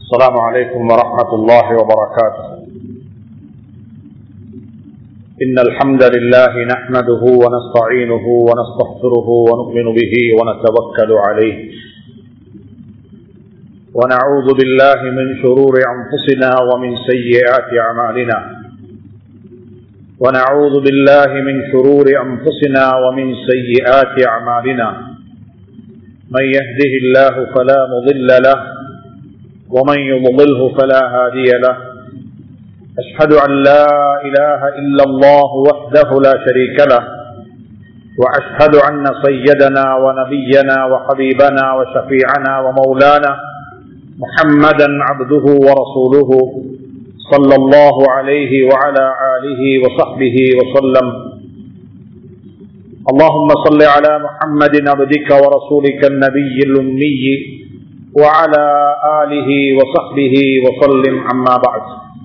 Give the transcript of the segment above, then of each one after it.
السلام عليكم ورحمة الله وبركاته إن الحمد لله نحمده ونستعينه ونستغفره ونؤمن به ونتوكل عليه ونعوذ بالله من شرور أنفسنا ومن سيئات أعمالنا ونعوذ بالله من شرور أنفسنا ومن سيئات أعمالنا من يهده الله فلا مضل له ومن يضلله فلا هادي له أشهد أن لا إله إلا الله وحده لا شريك له وأشهد أن سيدنا ونبينا وحبيبنا وشفيعنا ومولانا محمدا عبده ورسوله صلى الله عليه وعلى آله وصحبه وسلم اللهم صل على محمد عبدك ورسولك النبي الأمي وعلى آله وصحبه وسلم أما بعد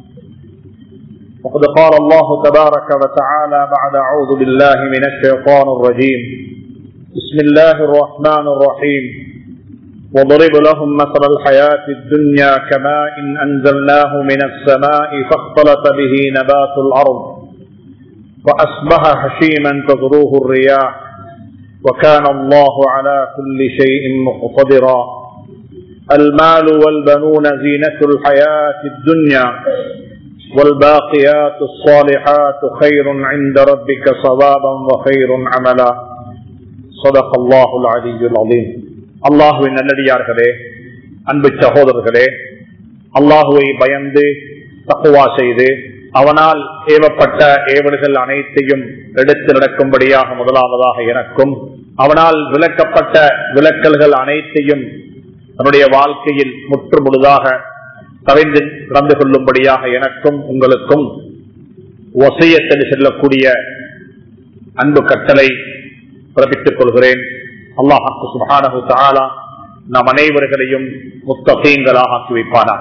وقد قال الله تبارك وتعالى بعد أعوذ بالله من الشيطان الرجيم بسم الله الرحمن الرحيم وضرب لهم مثل الحياة الدنيا كماء إن أنزلناه من السماء فاختلط به نبات الأرض وأصبح هشيما تذروه الرياح وكان الله على كل شيء مقتدرا المال والبنون زينة الحياة الدنيا والباقيات الصالحات خير عند ربك صوابا وخير عملا صدق الله العلي العظيم அல்லாஹுவின் நல்லடியார்களே அன்பு சகோதரர்களே அல்லாஹுவை பயந்து தக்குவா செய்து அவனால் ஏவப்பட்ட ஏவல்கள் அனைத்தையும் எடுத்து நடக்கும்படியாக முதலாவதாக எனக்கும் அவனால் விளக்கப்பட்ட விளக்கல்கள் அனைத்தையும் தன்னுடைய வாழ்க்கையில் முற்று முழுதாக கவிழ்ந்து நடந்து கொள்ளும்படியாக எனக்கும் உங்களுக்கும் ஒசையத்தில் செல்லக்கூடிய அன்பு கட்டளை பிறப்பித்துக் கொள்கிறேன் அல்லாஹாக்கு சுபானு தாலா நம் அனைவர்களையும் முத்தகீங்களாக ஆக்கி வைப்பானா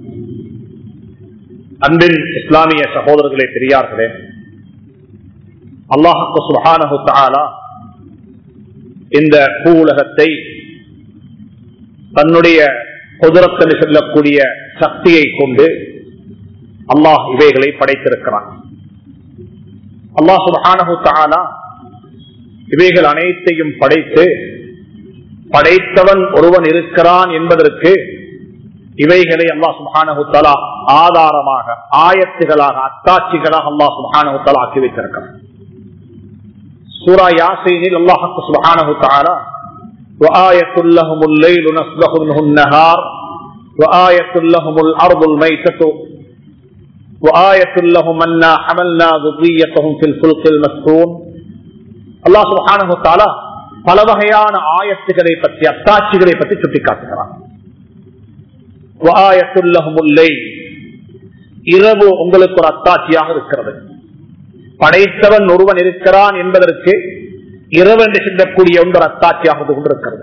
அன்பின் இஸ்லாமிய சகோதரர்களே பெரியார்களே அல்லாஹாக்கு சுபானு தாலா இந்த பூ உலகத்தை தன்னுடைய குதிரத்தில் செல்லக்கூடிய சக்தியை கொண்டு அல்லாஹ் இவைகளை படைத்திருக்கிறான் அல்லாஹ் சுபானு தாலா இவைகள் அனைத்தையும் படைத்து படைத்தவன் ஒருவன் இருக்கிறான் என்பதற்கு இவைகளை அல்லா சுபானகுத்தலா ஆதாரமாக ஆயத்துகளாக அத்தாட்சிகளாக அல்லா சுபானகுத்தலா ஆக்கி வைத்திருக்கிறான் சூரா யாசைனில் அல்லாஹு சுபானகுத்தாலா وآية لهم الليل نسلخ منه النهار وآية لهم الأرض الميتة وآية لهم أنا حملنا ذريتهم في الفلق المسكون அல்லா சுபானு பல வகையான ஆயத்துகளை பற்றி அத்தாட்சிகளை பற்றி சுட்டிக்காட்டுகிறான் இரவு உங்களுக்கு ஒரு அத்தாட்சியாக இருக்கிறது படைத்தவன் ஒருவன் இருக்கிறான் என்பதற்கு இரவு என்று செல்லக்கூடிய ஒன்று அத்தாட்சியாக கொண்டிருக்கிறது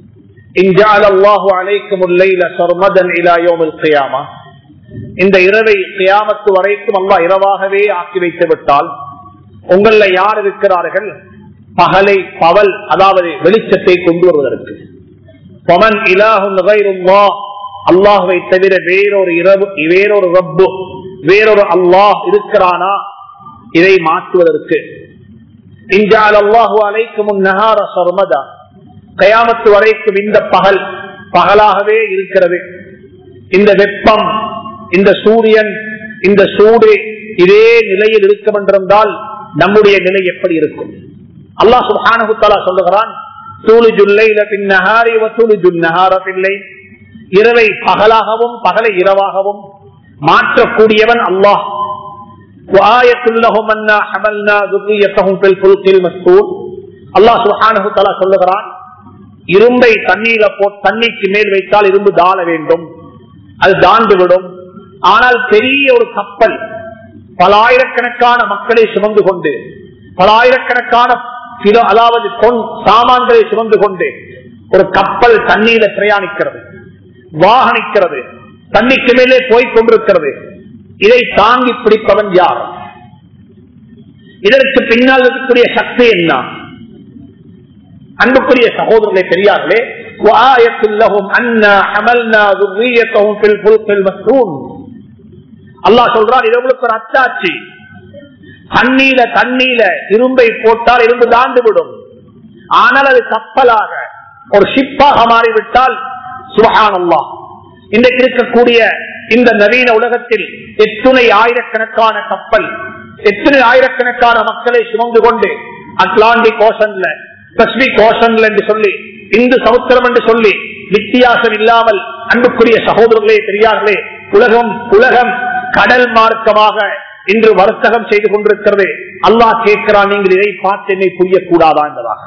இந்த இரவை கியாமத்து வரைக்கும் அல்லா இரவாகவே ஆக்கி வைத்து விட்டால் உங்கள யார் இருக்கிறார்கள் பகலை பவல் அதாவது வெளிச்சத்தை கொண்டு வருவதற்கு பவன் இலாகும் அல்லாஹுவை தவிர வேறொரு இரவு வேறொரு ரப்பு வேறொரு அல்லாஹ் இருக்கிறானா இதை மாற்றுவதற்கு இஞ்சால் அல்லாஹு அலைக்கும் நகார சர்மதா கயாமத்து வரைக்கும் இந்த பகல் பகலாகவே இருக்கிறது இந்த வெப்பம் இந்த சூரியன் இந்த சூடு இதே நிலையில் இருக்கும் என்றிருந்தால் நம்முடைய நிலை எப்படி இருக்கும் அல்லாஹ் சுபானகுத்தாலா சொல்லுகிறான் இரவை பகலாகவும் பகலை இரவாகவும் மாற்றக்கூடியவன் அல்லாஹ் அல்லாஹ் சுபானகுத்தாலா சொல்லுகிறான் இரும்பை தண்ணீர போ தண்ணிக்கு மேல் வைத்தால் இரும்பு தாழ வேண்டும் அது தாண்டு விடும் ஆனால் பெரிய ஒரு கப்பல் பல ஆயிரக்கணக்கான மக்களை சுமந்து கொண்டு பல ஆயிரக்கணக்கான கிலோ அதாவது பொன் சாமான்களை சுமந்து கொண்டு ஒரு கப்பல் தண்ணீர பிரயாணிக்கிறது வாகனிக்கிறது தண்ணிக்கு மேலே போய் கொண்டிருக்கிறது இதை தாங்கி பிடிப்பவன் யார் இதற்கு பின்னால் இருக்கக்கூடிய சக்தி என்ன அன்புக்குரிய சகோதரர்களை பெரியார்களே وآية لهم أنا حملنا ذريتهم في الفلق المسنون அல்லாஹ் சொல்றான் இது உங்களுக்கு ஒரு அத்தாட்சி தண்ணீல தண்ணீல இரும்பை போட்டால் இரும்பு தாண்டு விடும் ஆனால் அது கப்பலாக ஒரு ஷிப்பாக மாறிவிட்டால் சுபஹானல்லா இன்றைக்கு இருக்கக்கூடிய இந்த நவீன உலகத்தில் எத்துணை ஆயிரக்கணக்கான கப்பல் எத்தனை ஆயிரக்கணக்கான மக்களை சுமந்து கொண்டு அட்லாண்டிக் ஓஷன்ல பசிபிக் ஓஷன்ல என்று சொல்லி இந்து சமுத்திரம் என்று சொல்லி வித்தியாசம் இல்லாமல் அன்புக்குரிய சகோதரர்களே பெரியார்களே உலகம் உலகம் கடல் மார்க்கமாக இன்று வர்த்தகம் செய்து கொண்டிருக்கிறது அல்லாஹ் கேட்கிறான் நீங்கள் இதை பார்த்து என்னை புரியக்கூடாதா என்பதாக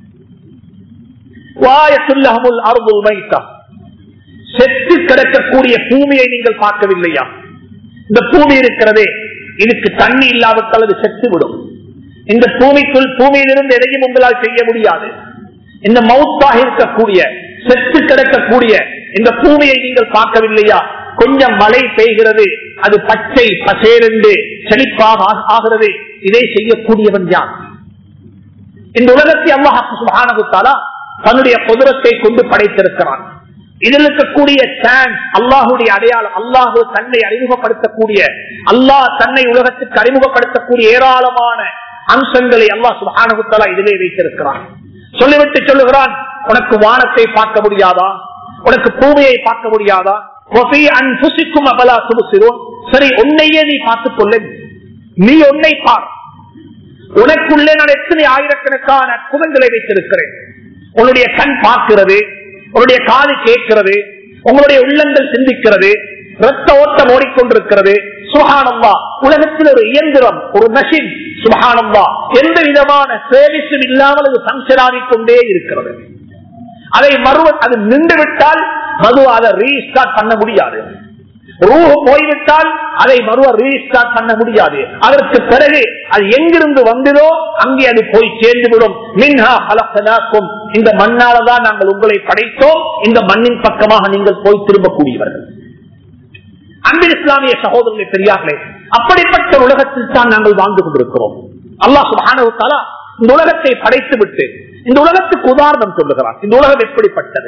வாயத்துல்லஹமுல் அருள் மைத்தா செத்து கிடக்கக்கூடிய பூமியை நீங்கள் பார்க்கவில்லையா இந்த பூமி இருக்கிறதே இதுக்கு தண்ணி இல்லாவிட்டால் அது செத்து விடும் இந்த பூமிக்குள் பூமியிலிருந்து எதையும் உங்களால் செய்ய முடியாது இந்த மவுத்தாக இருக்கக்கூடிய செத்து கிடக்கக்கூடிய இந்த பூமியை நீங்கள் பார்க்கவில்லையா கொஞ்சம் மழை பெய்கிறது அது பச்சை பசேரென்று செழிப்பாக ஆ- ஆகிறது இதை செய்யக்கூடியவன் யார் இந்த உலகத்தை அல்லாஹு சுபானகுத்தாலா தன்னுடைய குதிரத்தை கொண்டு படைத்திருக்கிறான் இதில் இருக்கக்கூடிய சான்ஸ் அல்லாஹுடைய அடையாளம் அல்லாஹு தன்னை அறிமுகப்படுத்தக்கூடிய அல்லாஹ் தன்னை உலகத்துக்கு அறிமுகப்படுத்தக்கூடிய ஏராளமான அம்சங்களை அல்லாஹ் சுபானகுத்தாலா இதிலே வைத்திருக்கிறான் சொல்லிவிட்டு சொல்லுகிறான் உனக்கு வானத்தை பார்க்க முடியாதா உனக்கு பூமியை பார்க்க முடியாதா وَفِي أَنفُسِكُمْ أَفَلَا تُبْصِرُونَ? சரி உன்னையே நீ பார்த்துக் கொள்ள நீ உன்னை பார் உனக்குள்ளே நான் எத்தனை ஆயிரக்கணக்கான குதங்களை வைத்திருக்கிறேன் உன்னுடைய கண் பார்க்கிறது உன்னுடைய காது கேட்கிறது உங்களுடைய உள்ளங்கள் சிந்திக்கிறது ரத்த ஓட்டம் ஓடிக்கொண்டிருக்கிறது சுகானம்மா உலகத்தில் ஒரு இயந்திரம் ஒரு மெஷின் சுகானம்மா எந்த விதமான சேவிஸும் இல்லாமல் அது பங்கன் ஆகிக்கொண்டே இருக்கிறது அதை மறுவ அது நின்று விட்டால் மது அதை ரீஸ்டார்ட் பண்ண முடியாது ரூஹ் போய்விட்டால் அதை மறுவ ரீஸ்டார்ட் பண்ண முடியாது அதற்கு பிறகு அது எங்கிருந்து வந்ததோ அங்கே அது போய் சேர்ந்து விடும் மின்ஹா ஹலக்கனாக்கும் இந்த மண்ணால தான் நாங்கள் உங்களை படைத்தோம் இந்த மண்ணின் பக்கமாக நீங்கள் போய் திரும்பக்கூடியவர்கள் அன்பின் இஸ்லாமிய சகோதரர்களை பெரியார்களே அப்படிப்பட்ட ஒரு உலகத்தில் தான் நாங்கள் வாழ்ந்து கொண்டிருக்கிறோம் அல்லாஹ் சுபானவுத்தாலா இந்த உலகத்தை படைத்து விட்டு இந்த உலகத்துக்கு உதாரணம் சொல்லுகிறார் இந்த உலகம் எப்படிப்பட்டது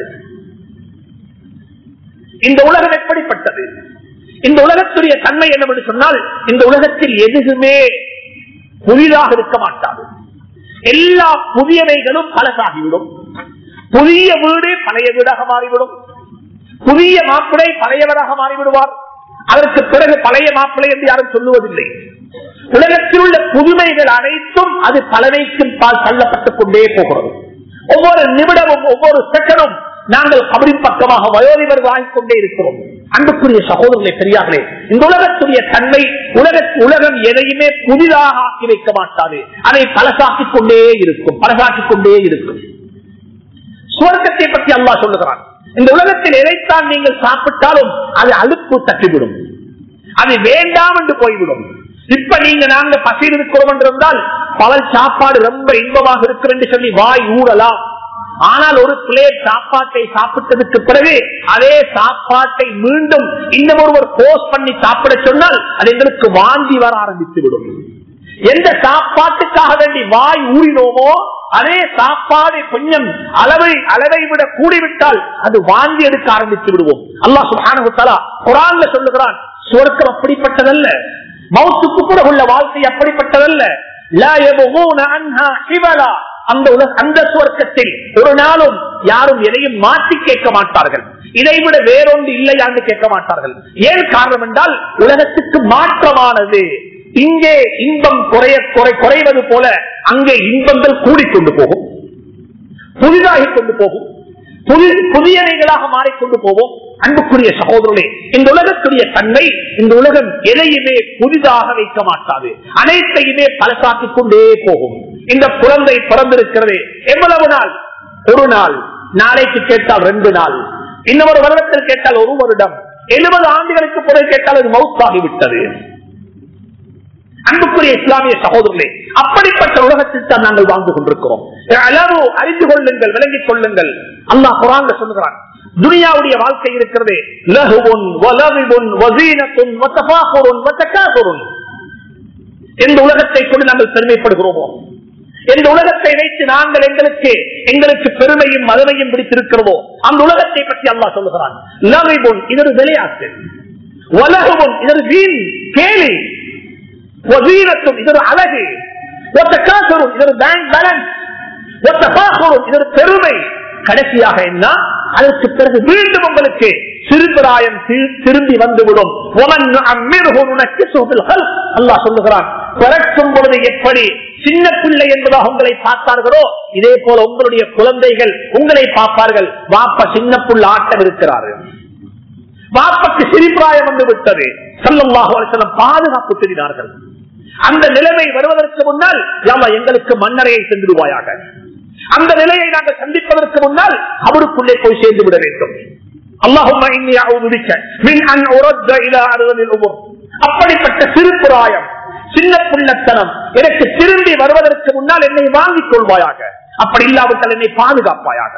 இந்த உலகம் எப்படிப்பட்டது இந்த உலகத்துடைய தன்மை என்னவென்று சொன்னால் இந்த உலகத்தில் எதுவுமே புதிதாக இருக்க மாட்டாது எல்லா புதியவைகளும் பழசாகிவிடும் புதிய வீடு பழைய வீடாக மாறிவிடும் புதிய மாப்பிளை பழையவராக மாறிவிடுவார் அதற்கு பிறகு பழைய மாப்பிளை என்று யாரும் சொல்லுவதில்லை உலகத்தில் உள்ள புதுமைகள் அனைத்தும் அது பலவைக்கும் பால் தள்ளப்பட்டுக் கொண்டே போகிறது ஒவ்வொரு நிமிடமும் ஒவ்வொரு செகண்டும் நாங்கள் கபரின் பக்கமாக வயோதிபர்கள் ஆகிக் கொண்டே இருக்கிறோம் அன்புக்குரிய சகோதரர்களை பெரியார்களே இந்த உலகத்துடைய தன்மை உலக உலகம் எதையுமே புதிதாக ஆக்கி வைக்க மாட்டாது அதை பழசாக்கிக் கொண்டே இருக்கும் பழசாக்கிக் கொண்டே இருக்கும் சுவர்க்கத்தை பற்றி அல்லாஹ் சொல்லுகிறான் இந்த உலகத்தில் எதைத்தான் நீங்கள் சாப்பிட்டாலும் அது அழுப்பு தட்டிவிடும் அது வேண்டாம் என்று போய்விடும் இப்ப நீங்க நாங்க பசியில் இருக்கிறோம் என்றிருந்தால் பல சாப்பாடு ரொம்ப இன்பமாக இருக்கிறது என்று சொல்லி வாய் ஊறலாம் ஆனால் ஒரு பிளேட் சாப்பாட்டை சாப்பிட்டதுக்கு பிறகு அதே சாப்பாட்டை மீண்டும் இன்னும் ஒருவர் போஸ்ட் பண்ணி சாப்பிட சொன்னால் அது எங்களுக்கு வாந்தி வர ஆரம்பித்து விடும் எந்த சாப்பாட்டுக்காக வேண்டி வாய் ஊறினோமோ அதே சாப்பாடு கொஞ்சம் அளவை அளவை விட கூடிவிட்டால் அது வாந்தி எடுக்க ஆரம்பித்து விடுவோம் அல்லாஹ் சுபானுத்தாலா குரான்ல சொல்லுகிறான் சுவர்க்கம் அப்படிப்பட்டதல்ல மௌத்துக்கு கூட உள்ள வாழ்க்கை அப்படிப்பட்டதல்ல லா யபூன அன்ஹா ஹிவலா. அந்த உலக அந்த சுவர்க்கத்தில் ஒரு நாளும் யாரும் எதையும் மாற்றி கேட்க மாட்டார்கள் இதைவிட வேறொன்று இல்லையான்னு கேட்க மாட்டார்கள் ஏன் காரணம் என்றால் உலகத்துக்கு மாற்றமானது இங்கே இன்பம் குறைய குறை குறைவது போல அங்கே இன்பங்கள் கூடிக்கொண்டு போகும் புதிதாகிக் கொண்டு போகும் புதி- புதியவைகளாக மாறிக்கொண்டு போவோம் அன்புக்குரிய சகோதரர்களே இந்த உலகத்துடைய தன்மை இந்த உலகம் எதையுமே புதிதாக வைக்க மாட்டாது அனைத்தையுமே பழசாக்கிக் கொண்டே போகும் இந்த குழந்தை பிறந்திருக்கிறது எவ்வளவு நாள் ஒரு நாள் நாளைக்கு கேட்டால் ரெண்டு நாள் இன்னொரு வருடத்தில் கேட்டால் ஒரு வருடம் எழுபது ஆண்டுகளுக்கு பிறகு கேட்டால் அது மவுத்தாகிவிட்டது அன்புக்குரிய இஸ்லாமிய சகோதரர்களே அப்படிப்பட்ட உலகத்தில் தான் நாங்கள் வாழ்ந்து கொண்டிருக்கிறோம் அளவு அறிந்து கொள்ளுங்கள் விளங்கிக் கொள்ளுங்கள் அல்லாஹ் குரான் சொல்லுகிறான் துனியாவுடைய வாழ்க்கை இருக்கிறது லகுவுன் வலவிபுன் வசீனத்துன் வத்தபாகுருன் வத்தகாகுருன் எந்த உலகத்தை கொண்டு நாங்கள் பெருமைப்படுகிறோமோ எந்த உலகத்தை வைத்து நாங்கள் எங்களுக்கு எங்களுக்கு பெருமையும் மதமையும் பிடித்திருக்கிறதோ அந்த உலகத்தை பற்றி அல்லாஹ் சொல்லுகிறான் லகைபுன் இது ஒரு விளையாட்டு உலகமும் இது ஒரு வீண் கேலி வசீரத்தும் இது ஒரு அழகு ஒத்த காசரும் இது ஒரு பேங்க் பேலன்ஸ் ஒத்த பாசரும் இது ஒரு பெருமை கடைசியாக என்ன அதற்கு பிறகு மீண்டும் உங்களுக்கு சிறுபிராயம் தி- திரும்பி வந்துவிடும் ஒமன் அம்மிருஹு நுனக்கிசுஹு பில் ஹல்க். அல்லாஹ் சொல்லுகிறான் பிறக்கும் பொழுது எப்படி சின்ன பிள்ளை என்பதாக உங்களை பார்த்தார்களோ இதே போல உங்களுடைய குழந்தைகள் உங்களை பார்ப்பார்கள் வாப்ப சின்ன புள்ள ஆட்டம் இருக்கிறார்கள் வாப்பக்கு சிரிப்பிராயம் வந்து விட்டது சல்லல்லாஹு அலைஹி வஸல்லம் பாதுகாப்பு தெரிந்தார்கள் அந்த நிலைமை வருவதற்கு முன்னால் யாவா எங்களுக்கு மன்னரையை சென்றுடுவாயாக அந்த நிலையை நாங்கள் சந்திப்பதற்கு முன்னால் அவருக்குள்ளே போய் சேர்ந்து விட வேண்டும் அல்லாஹும்ம இன்னி அஊது பிக்க மின் அன் உரத்த இலா அருவனில் உமுர் அப்படிப்பட்ட சிறுபிராயம் சின்ன புள்ளத்தனம் எனக்கு திரும்பி வருவதற்கு முன்னால் என்னை வாங்கிக் கொள்வாயாக அப்படி இல்லாவிட்டால் என்னை பாதுகாப்பாயாக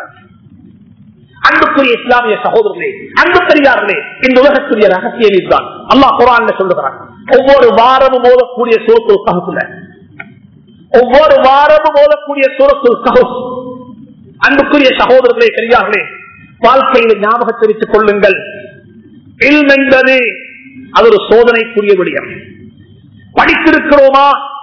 அன்புக்குரிய இஸ்லாமிய சகோதரர்களே அன்பு பெரியார்களே இந்த உலகத்துடைய ரகசியம் இதுதான் அல்லாஹ் குரான் சொல்லுகிறான் ஒவ்வொரு வாரமும் ஓதக்கூடிய சூரத்துல் கஹுல ஒவ்வொரு வாரமும் ஓதக்கூடிய சூரத்துல் கஹுஸ் அன்புக்குரிய சகோதரர்களே பெரியார்களே வாழ்க்கையில் ஞாபகத்தை வைத்துக் கொள்ளுங்கள் இல்ம் என்பது அது ஒரு சோதனைக்குரிய விடயம் படித்திருக்கிறோமா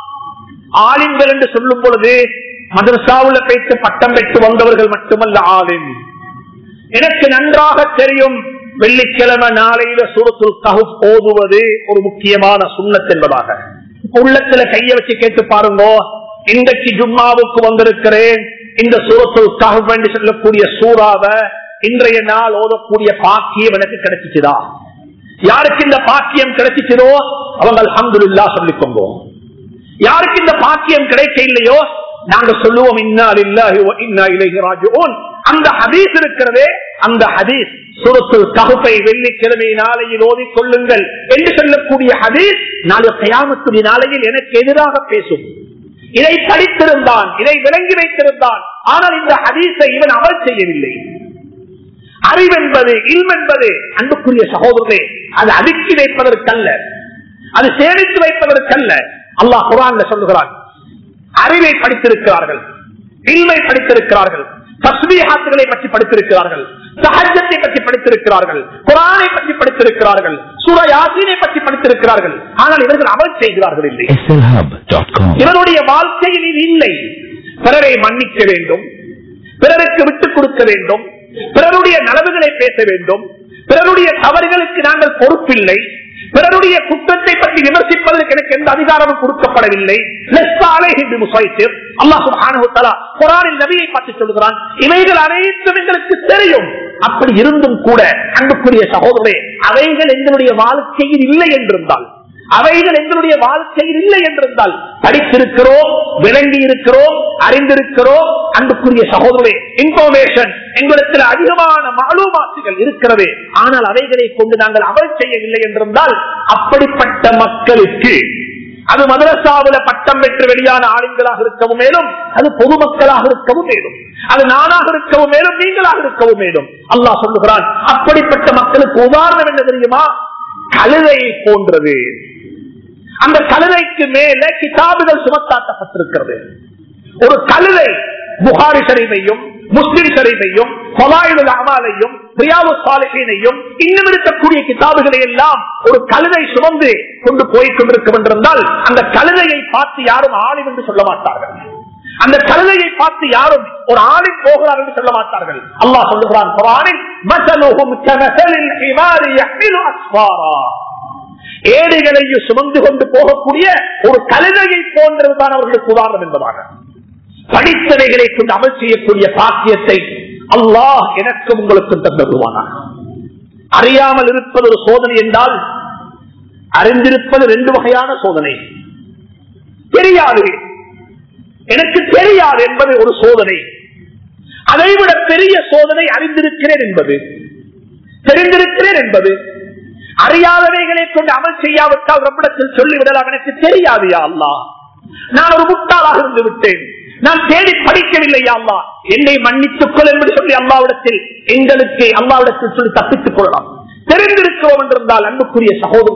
ஆலிம்கள் என்று சொல்லும் பொழுது மதரசாவுல பேச்சு பட்டம் பெற்று வந்தவர்கள் மட்டுமல்ல ஆலிம் எனக்கு நன்றாக தெரியும் வெள்ளிக்கிழமை நாளையில சூரத்துல் கஹுப் ஓதுவது ஒரு முக்கியமான சுண்ணத் என்பதாக உள்ளத்துல கைய வச்சு கேட்டு பாருங்க இன்றைக்கு ஜும்மாவுக்கு வந்திருக்கிறேன் இந்த சூரத்துல் கஹுப் என்று சொல்லக்கூடிய சூறாவை இன்றைய நாள் ஓதக்கூடிய பாக்கியம் எனக்கு கிடைச்சிச்சுதா யாருக்கு இந்த பாக்கியம் கிடைச்சிச்சதோ அவங்க அல்ஹம்துலில்லா சொல்லிக்கோங்க யாருக்கு இந்த பாக்கியம் கிடைக்க இல்லையோ நாங்க சொல்லுவோம் இன்னா லில்லாஹி வ இன்னா இலைஹி ராஜிஊன் அந்த ஹதீஸ் இருக்கிறதே அந்த ஹதீஸ் சுரத்துல் கஹுப்பை வெள்ளிக்கிழமை நாளையில் ஓதிக் கொள்ளுங்கள் என்று சொல்லக்கூடிய ஹதீஸ் நாளை கயாமத்துடைய நாளையில் எனக்கு எதிராக பேசும் இதை படித்திருந்தான் இதை விளங்கி வைத்திருந்தான் ஆனால் இந்த ஹதீஸை இவன் அமல் செய்யவில்லை அறிவென்பது இல்மென்பது அன்புக்குரிய சகோதரர்களே அது அடுக்கி வைப்பதற்கல்ல அது சேமித்து வைப்பதற்கல்ல அல்லாஹ் குரான்ல சொல்லுகிறான் அறிவை படித்திருக்கிறார்கள் இல்மை படித்திருக்கிறார்கள் தஸ்மீஹாத்துகளை பற்றி படித்திருக்கிறார்கள் சஹஜத்தை பற்றி படித்திருக்கிறார்கள் குரானை பற்றி படித்திருக்கிறார்கள் சூர யாசீனை பற்றி படித்திருக்கிறார்கள் ஆனால் இவர்கள் அமல் செய்கிறார்கள் இல்லை slhub.com. இவருடைய வாழ்க்கையில் இது இல்லை பிறரை மன்னிக்க வேண்டும் பிறருக்கு விட்டுக் கொடுக்க வேண்டும் பிறருடைய நலவுகளை பேச வேண்டும் பிறருடைய தவறுகளுக்கு நாங்கள் பொறுப்பில்லை பிறருடைய குற்றத்தை பற்றி விமர்சிப்பதற்கு எனக்கு எந்த அதிகாரமும் கொடுக்கப்படவில்லை அல்லாஹ் சுப்ஹானஹு வ தஆலா குர்ஆனில் நபியை பற்றி சொல்கிறான் இவைகள் அனைத்தும் எங்களுக்கு தெரியும் அப்படி இருந்தும் கூட அன்புக்குரிய சகோதரே அவைகள் எங்களுடைய வாழ்க்கையில் இல்லை என்றிருந்தால் அவைகள் எங்களுடைய வாழ்க்கையில் இல்லை என்றிருந்தால் படித்திருக்கிறோம் விளங்கி இருக்கிறோம் அறிந்திருக்கிறோம் அன்புக்குரிய சகோதரே இன்ஃபர்மேஷன் எங்களுக்கு அதிகமான மாலூமாத்துகள் இருக்கிறது ஆனால் அவைகளை கொண்டு நாங்கள் அமல் செய்யவில்லை என்றிருந்தால் அப்படிப்பட்ட மக்களுக்கு அது மதரசாவில பட்டம் பெற்று வெளியான ஆளுங்களாக இருக்கவும் மேலும் அது பொதுமக்களாக இருக்கவும் மேலும் அது நானாக இருக்கவும் மேலும் நீங்களாக இருக்கவும் மேலும் அல்லாஹ் சொல்லுகிறான் அப்படிப்பட்ட மக்களுக்கு உதாரணம் என்ன தெரியுமா கழுதை போன்றது அந்த கழுதைக்கு மேல கிதாபுகள் சுமத்தாட்டப்பட்டிருக்கிறது ஒரு கழுதை புகாரி ஷரீஃபையும் முஸ்லிம் ஷரீஃபையும் ஃபலாயிலுல் அமாலையும் ரியாவு சாலிஹீனையும் இன்னும் இருக்கக்கூடிய கிதாபுகளை எல்லாம் ஒரு கழுதை சுமந்து கொண்டு போய் கொண்டிருக்கும் என்றிருந்தால் அந்த கழுதையை பார்த்து யாரும் ஆளும் என்று சொல்ல மாட்டார்கள் அந்த கழுதையை பார்த்து யாரும் ஒரு ஆளின் போகிறார் என்று சொல்ல மாட்டார்கள் அல்லாஹ் சொல்லுகிறான் குர்ஆனில் மஸலுஹும் கமஸலில் ஹிமாரி யஹ்மிலு அஸ்ஃபாரா ஏடுகளையும் சுமந்து கொண்டு போகக்கூடிய ஒரு கழுதையை போன்றதுதான் அவர்களுக்கு உதாரணம் என்பதாக படித்தவைகளை கொண்டு அமல் செய்யக்கூடிய பாக்கியத்தை அல்லாஹ் எனக்கும் உங்களுக்கும் தந்துடுவானாக அறியாமல் இருப்பது ஒரு சோதனை என்றால் அறிந்திருப்பது ரெண்டு வகையான சோதனை தெரியாது எனக்கு தெரியாது என்பது ஒரு சோதனை அதைவிட பெரிய சோதனை அறிந்திருக்கிறேன் என்பது தெரிந்திருக்கிறேன் என்பது அறியாதவைகளை கொண்டு அமல் செய்யாவிட்டால் ரப்பிடத்தில் சொல்லிவிடலாம் எனக்கு தெரியாது யா அல்லாஹ் நான் ஒரு முட்டாளாக இருந்து விட்டேன் நான் தேடி படிக்கவில்லை அல்லா என்னை மன்னித்துக் கொள் என்று சொல்லி அல்லாவிடத்தில் எங்களுக்கு அல்லாவிடத்தில் சொல்லி தப்பித்துக் கொள்ளலாம் தெரிந்திருக்கிறோம் என்றிருந்தால் அன்புக்குரிய சகோதரே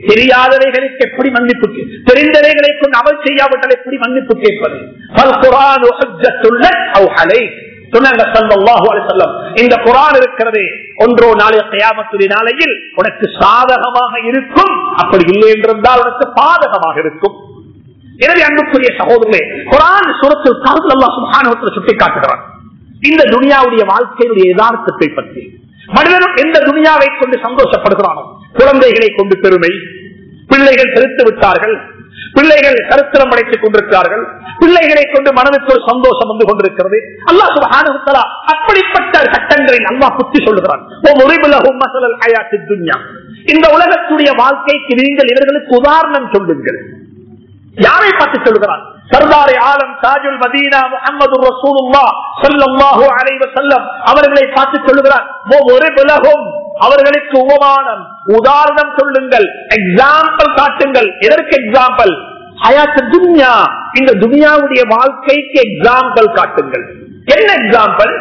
தெரியாதவைகளுக்கு எப்படி மன்னிப்பு கே- தெரிந்தவைகளை கொண்டு அமல் செய்யாவிட்டால் எப்படி மன்னிப்பு கேட்பது பல் குரான் ஹுஜ்ஜத்துல் லக் அவ் அலைக். சொன்னாங்க ஸல்லல்லாஹு அலைஹி வஸல்லம், இந்த குரான் இருக்கிறதே ஒன்றோ நாளைய கயாமத்துடைய நாளையில் உனக்கு சாதகமாக இருக்கும் அப்படி இல்லை என்றிருந்தால் உனக்கு பாதகமாக இருக்கும் எனவே அன்புக்குரிய சகோதரர்களே குரான் சுரத்தில் காலத்தில் அல்லாஹ் சுப்ஹானஹு வ தஆலா சுட்டிக்காட்டுகிறான் இந்த துனியாவுடைய வாழ்க்கையுடைய யதார்த்தத்தை பற்றி மனிதனும் எந்த துனியாவை கொண்டு சந்தோஷப்படுகிறானோ குழந்தைகளை கொண்டு பெருமை பிள்ளைகள் செலுத்து விட்டார்கள் பிள்ளைகள் கருத்திரம் அடைத்துக் கொண்டிருக்கிறார்கள் பிள்ளைகளை கொண்டு மனதுக்கு ஒரு சந்தோஷம் வந்து கொண்டிருக்கிறது அல்லாஹ் சுப்ஹானஹு வ தஆலா அப்படிப்பட்ட சட்டங்களில் அல்லாஹ் புத்தி சொல்லுகிறான் ஓ முறிபுலகும் மசலல் ஹயாத்தி துன்யா இந்த உலகத்துடைய வாழ்க்கைக்கு நீங்கள் இவர்களுக்கு உதாரணம் சொல்லுங்கள் யாரை பார்த்து சொல்கிறான் சர்தாரி ஆலம் தாஜுல் மதீனா முகமது ரசூலுல்லா ஸல்லல்லாஹு அலைஹி வஸல்லம் அவர்களை பார்த்து சொல்லுகிறான் ஒரு விலகும் அவர்களுக்கு உபமானம் உதாரணம் சொல்லுங்கள் எக்ஸாம்பிள் காட்டுங்கள் எதற்கு எக்ஸாம்பிள் ஹயாத்து துன்யா இந்த துனியாவுடைய வாழ்க்கைக்கு எக்ஸாம்பிள் காட்டுங்கள் என்ன எக்ஸாம்பிள்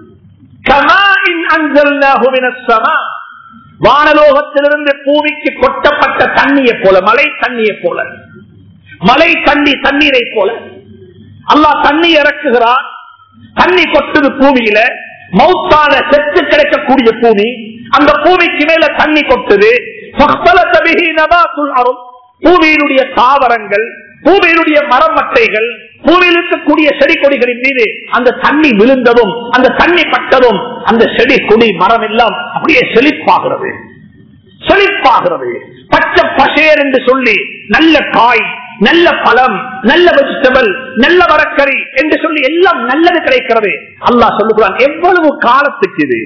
கமாஇன் அன்சல்னாஹு மினஸ் ஸமா வானலோகத்திலிருந்து பூமிக்கு கொட்டப்பட்ட தண்ணியை போல மழை தண்ணியை போல மழை தண்ணி தண்ணீரை போல அல்லாஹ் தண்ணி இறக்குகிறான் தண்ணி கொட்டுது பூமியில மௌத்தான செத்து கிடைக்கக்கூடிய பூமி அந்த பூமிக்கு மேல தண்ணி கொட்டுது فاختلط به نبات الأرض. பூமியினுடைய தாவரங்கள் பூமியினுடைய மரமட்டைகள் பூமியில் இருக்கக்கூடிய செடி கொடிகளின் மீது அந்த தண்ணி விழுந்ததும் அந்த தண்ணி பட்டதும் அந்த செடி கொடி மரம் எல்லாம் அப்படியே செழிப்பாகிறது செழிப்பாகிறது பச்சை பசேர் என்று சொல்லி நல்ல காய் நல்ல பழம் நல்ல வெஜிடபிள் நல்ல மரக்கறி என்று சொல்லி எல்லாம் நல்லது கிடைக்கிறது அல்லாஹ் சொல்லுகிறான் எவ்வளவு காலத்துக்கு இது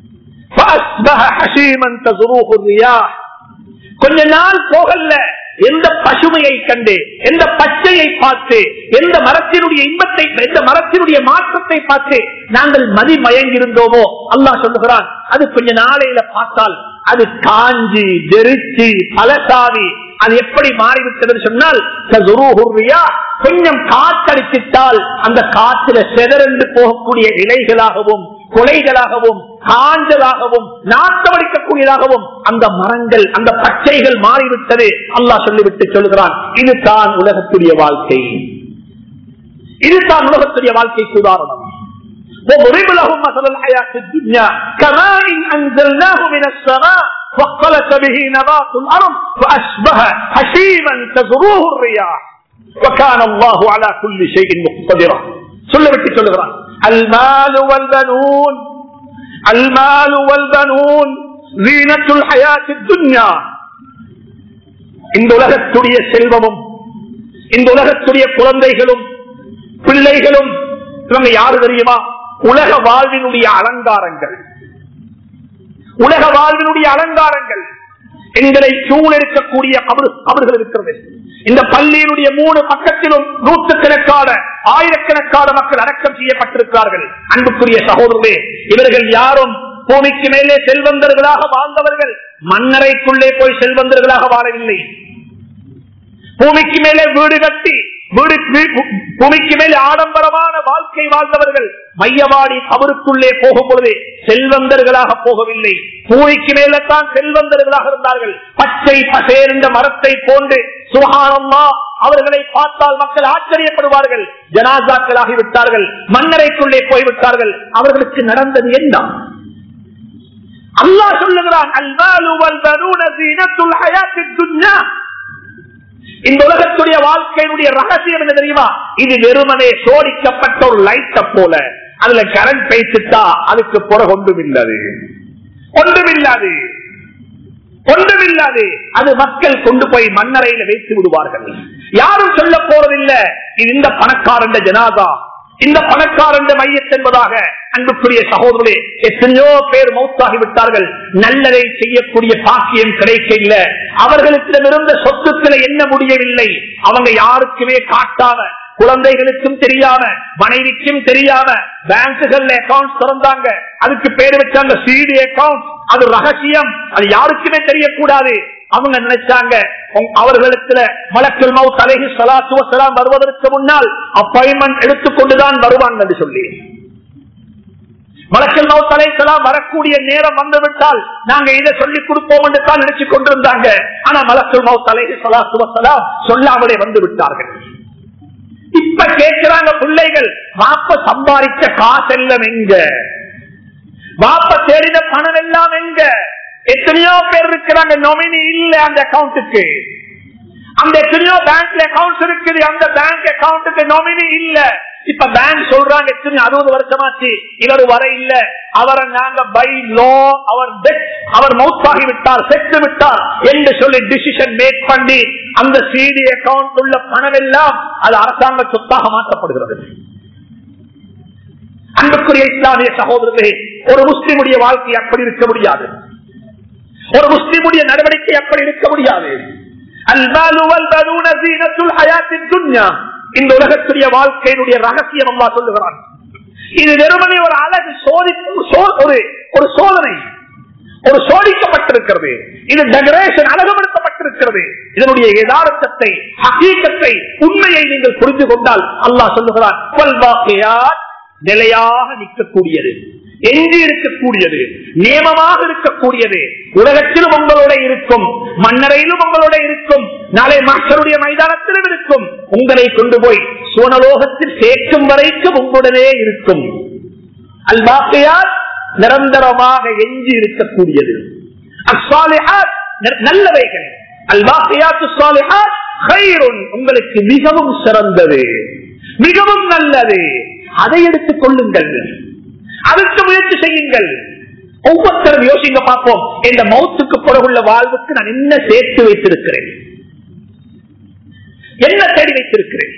فأصبح حشيما تزروه الرياح. கொஞ்ச நாள் போகல எந்த பசுமையை கண்டு எந்த பச்சையை பார்த்து எந்த மரத்தினுடைய இன்பத்தை எந்த மரத்தினுடைய மாற்றத்தை பார்த்து நாங்கள் மதி மயங்கியிருந்தோமோ அல்லாஹ் சொல்லுகிறான் அது கொஞ்ச நாளையில பார்த்தால் அது காஞ்சி வெறிச்சு பலசாவி அது எப்படி மாறிவிட்டது சொன்னால் ததுருஹுர்ரியா, கொஞ்சம் காத்தடிச்சிட்டால் அந்த காற்றில செதறந்து போகக்கூடிய இலைகளாகவும் கொலைகளாகவும் காஞ்சலாகவும் நாட்டமடிக்கக்கூடியதாகவும் அந்த மரங்கள் அந்த பச்சைகள் மாறிவிட்டது அல்லாஹ் சொல்லிவிட்டு சொல்லுகிறான் இதுதான் உலகத்துடைய வாழ்க்கை இதுதான் உலகத்துடைய வாழ்க்கைக்கு உதாரணம் وضرب لهم مثل الحياة الدنيا كماء أنزلناه من السماء واختلط به نبات الأرض فأشبه حشيما تزروه الرياح وكان الله على كل شيء مقتدرا சொல்லவிட்டு சொல்லுகிறான் المال والبنون المال والبنون زينة الحياة الدنيا இந்த உலகத்துடைய செல்வமும் இந்த உலகத்துடைய குழந்தைகளும் பிள்ளைகளும் இவங்க யாரு தெரியுமா உலக வாழ்வினுடைய அலங்காரங்கள் உலக வாழ்வினுடைய அலங்காரங்கள் எங்களை சூழ இருக்கக்கூடிய அவர்கள் இருக்கிறது இந்த பள்ளியினுடைய மூணு பக்கத்திலும் நூற்றுக்கணக்கான ஆயிரக்கணக்கான மக்கள் அடக்கம் செய்யப்பட்டிருக்கிறார்கள் அன்புக்குரிய சகோதரர்களே இவர்கள் யாரும் பூமிக்கு மேலே செல்வந்தர்களாக வாழ்ந்தவர்கள் மண்ணறைக்குள்ளே போய் செல்வந்தர்களாக வாழவில்லை பூமிக்கு மேலே வீடு கட்டி வீடு பூமிக்கு மேலே ஆடம்பரமான வாழ்க்கை வாழ்ந்தவர்கள் மையவாடி அவருக்குள்ளே போகும் பொழுது செல்வந்தர்களாக போகவில்லை பூமிக்கு மேலே தான் செல்வந்தர்களாக இருந்தார்கள் பச்சை பசேர்ந்த மரத்தை போன்று சுகானம்மா அவர்களை பார்த்தால் மக்கள் ஆச்சரியப்படுவார்கள் ஜனாசாக்களாகி விட்டார்கள் மன்னரைக்குள்ளே போய்விட்டார்கள் அவர்களுக்கு நடந்தது என்ன அல்லாஹ் சொல்லுகிறான் அல்வாலு வல்பனூன ஸீனத்துல் ஹயாத்தித் துன்யா இந்த உலகத்துடைய வாழ்க்கையினுடைய ரகசியம் என்ன தெரியுமா இது வெறுமனே சோடிக்கப்பட்ட ஒரு லைட்ட போல அதுல கரண்ட் பேசிட்டா அதுக்கு பிறகு ஒன்றும் இல்லாது ஒன்றுமில்லாது ஒன்றுமில்லாது அது மக்கள் கொண்டு போய் மண்ணறையில வைத்து விடுவார்கள் யாரும் சொல்ல போறதில்லை இது இந்த பணக்காரண்ட ஜனாதா இந்த பணக்காரண்ட மையத் என்பதாக அன்புக்குரிய சகோதரர்களே எத்தனையோ பேர் மௌத்தாகி விட்டார்கள் நல்லதை செய்யக்கூடிய பாக்கியம் கிடைக்க இல்ல அவர்களுக்கிடமிருந்த சொத்துக்களை என்ன முடியவில்லை அவங்க யாருக்குமே காட்டாம குழந்தைகளுக்கும் தெரியாம மனைவிக்கும் தெரியாம பேங்குகள்ல அக்கௌண்ட் திறந்தாங்க அதுக்கு பேர் வச்சாங்க சிடி அக்கௌண்ட் அது ரகசியம் அது யாருக்குமே தெரியக்கூடாது அவங்க நினைச்சாங்க அவர்களுக்கு மலக்கல் மவுத் அலஹி சலாத்து வசலாம் வருவதற்கு முன்னால் அப்பாயின்மெண்ட் எடுத்துக்கொண்டுதான் வருவாங்க என்று சொல்லி மலக்கல் மௌத் அலைஹிஸ்ஸலாம் வரக்கூடிய நேரம் வந்துவிட்டால் நாங்க இதை சொல்லிக் கொடுப்போம் என்று தான் நினைச்சு கொண்டிருந்தாங்க ஆனா மலக்கல் மௌத் அலைஹிஸ்ஸலாத்து வஸ்ஸலாம் சொல்லாமலே வந்து விட்டார்கள் இப்ப கேட்கிறாங்க பிள்ளைகள் வாப்ப சம்பாதிச்ச காசெல்லாம் எங்க வாப்ப தேடின பணம் எல்லாம் எங்க எத்தனையோ பேர் இருக்கிறாங்க நொமினி இல்ல அந்த அக்கௌண்ட்டுக்கு அந்த எத்தனையோ பேங்க்ல அக்கௌண்ட்ஸ் இருக்குது அந்த பேங்க் அக்கௌண்ட்டுக்கு நொமினி இல்ல இப்ப பேங்க் சொல்றாங்க எத்தனை அறுபது வருஷமாச்சு இவர் வர இல்ல அவரை நாங்க பை லோ அவர் debt, அவர் மவுத்தாகி விட்டார் செத்து விட்டார் என்று சொல்லி டிசிஷன் மேக் பண்ணி அந்த சிடி அக்கௌண்ட் உள்ள பணம் எல்லாம் அது அரசாங்க சொத்தாக மாற்றப்படுகிறது அன்புக்குரிய இஸ்லாமிய சகோதரர்களே ஒரு முஸ்லிமுடைய வாழ்க்கை அப்படி இருக்க முடியாது ஒரு முஸ்லிமுடைய நடவடிக்கை அப்படி இருக்க முடியாது அல்மாலு வல்பனூன ஸீனத்துல் ஹயாத்தித் துன்யா. இந்த உலகத்துடைய வாழ்க்கையினுடைய ரகசியம் அல்லாஹ் சொல்லுகிறான் இது வெறுமனே ஒரு அழகு சோதி சோ- ஒரு ஒரு சோதனை ஒரு சோதிக்கப்பட்டிருக்கிறது இது டெகரேஷன் அழகுபடுத்தப்பட்டிருக்கிறது இதனுடைய யதார்த்தத்தை ஹகீகத்தை உண்மையை நீங்கள் புரிந்து கொண்டால் அல்லாஹ் சொல்லுகிறான் "வல்பாக்கியாத்" நிலையாக நிற்கக்கூடியது எஞ்சி இருக்கக்கூடியது நியமமாக இருக்கக்கூடியது உலகத்திலும் உங்களோட இருக்கும் மன்னரையிலும் உங்களோட இருக்கும் நாளை மக்களுடைய மைதானத்திலும் இருக்கும் உங்களை கொண்டு போய் சுவனலோகத்தில் சேர்க்கும் வரைக்கும் உங்களுடனே இருக்கும் அல்பாக்கையால் நிரந்தரமாக எஞ்சி இருக்கக்கூடியது அஸ்ஸாலிஹாத் ந- நல்லவைகள் அல்பாக்கையாத்து சாலிஹாத் கைருன் உங்களுக்கு மிகவும் சிறந்தது மிகவும் நல்லது அதை எடுத்துக் கொள்ளுங்கள் அதற்கு முயற்சி செய்யுங்கள் ஒவ்வொருத்தரும் யோசிங்க பார்ப்போம் இந்த மௌத்துக்கு பிறகுள்ள வாழ்வுக்கு நான் என்ன சேர்த்து வைத்திருக்கிறேன் என்ன தேடி வைத்திருக்கிறேன்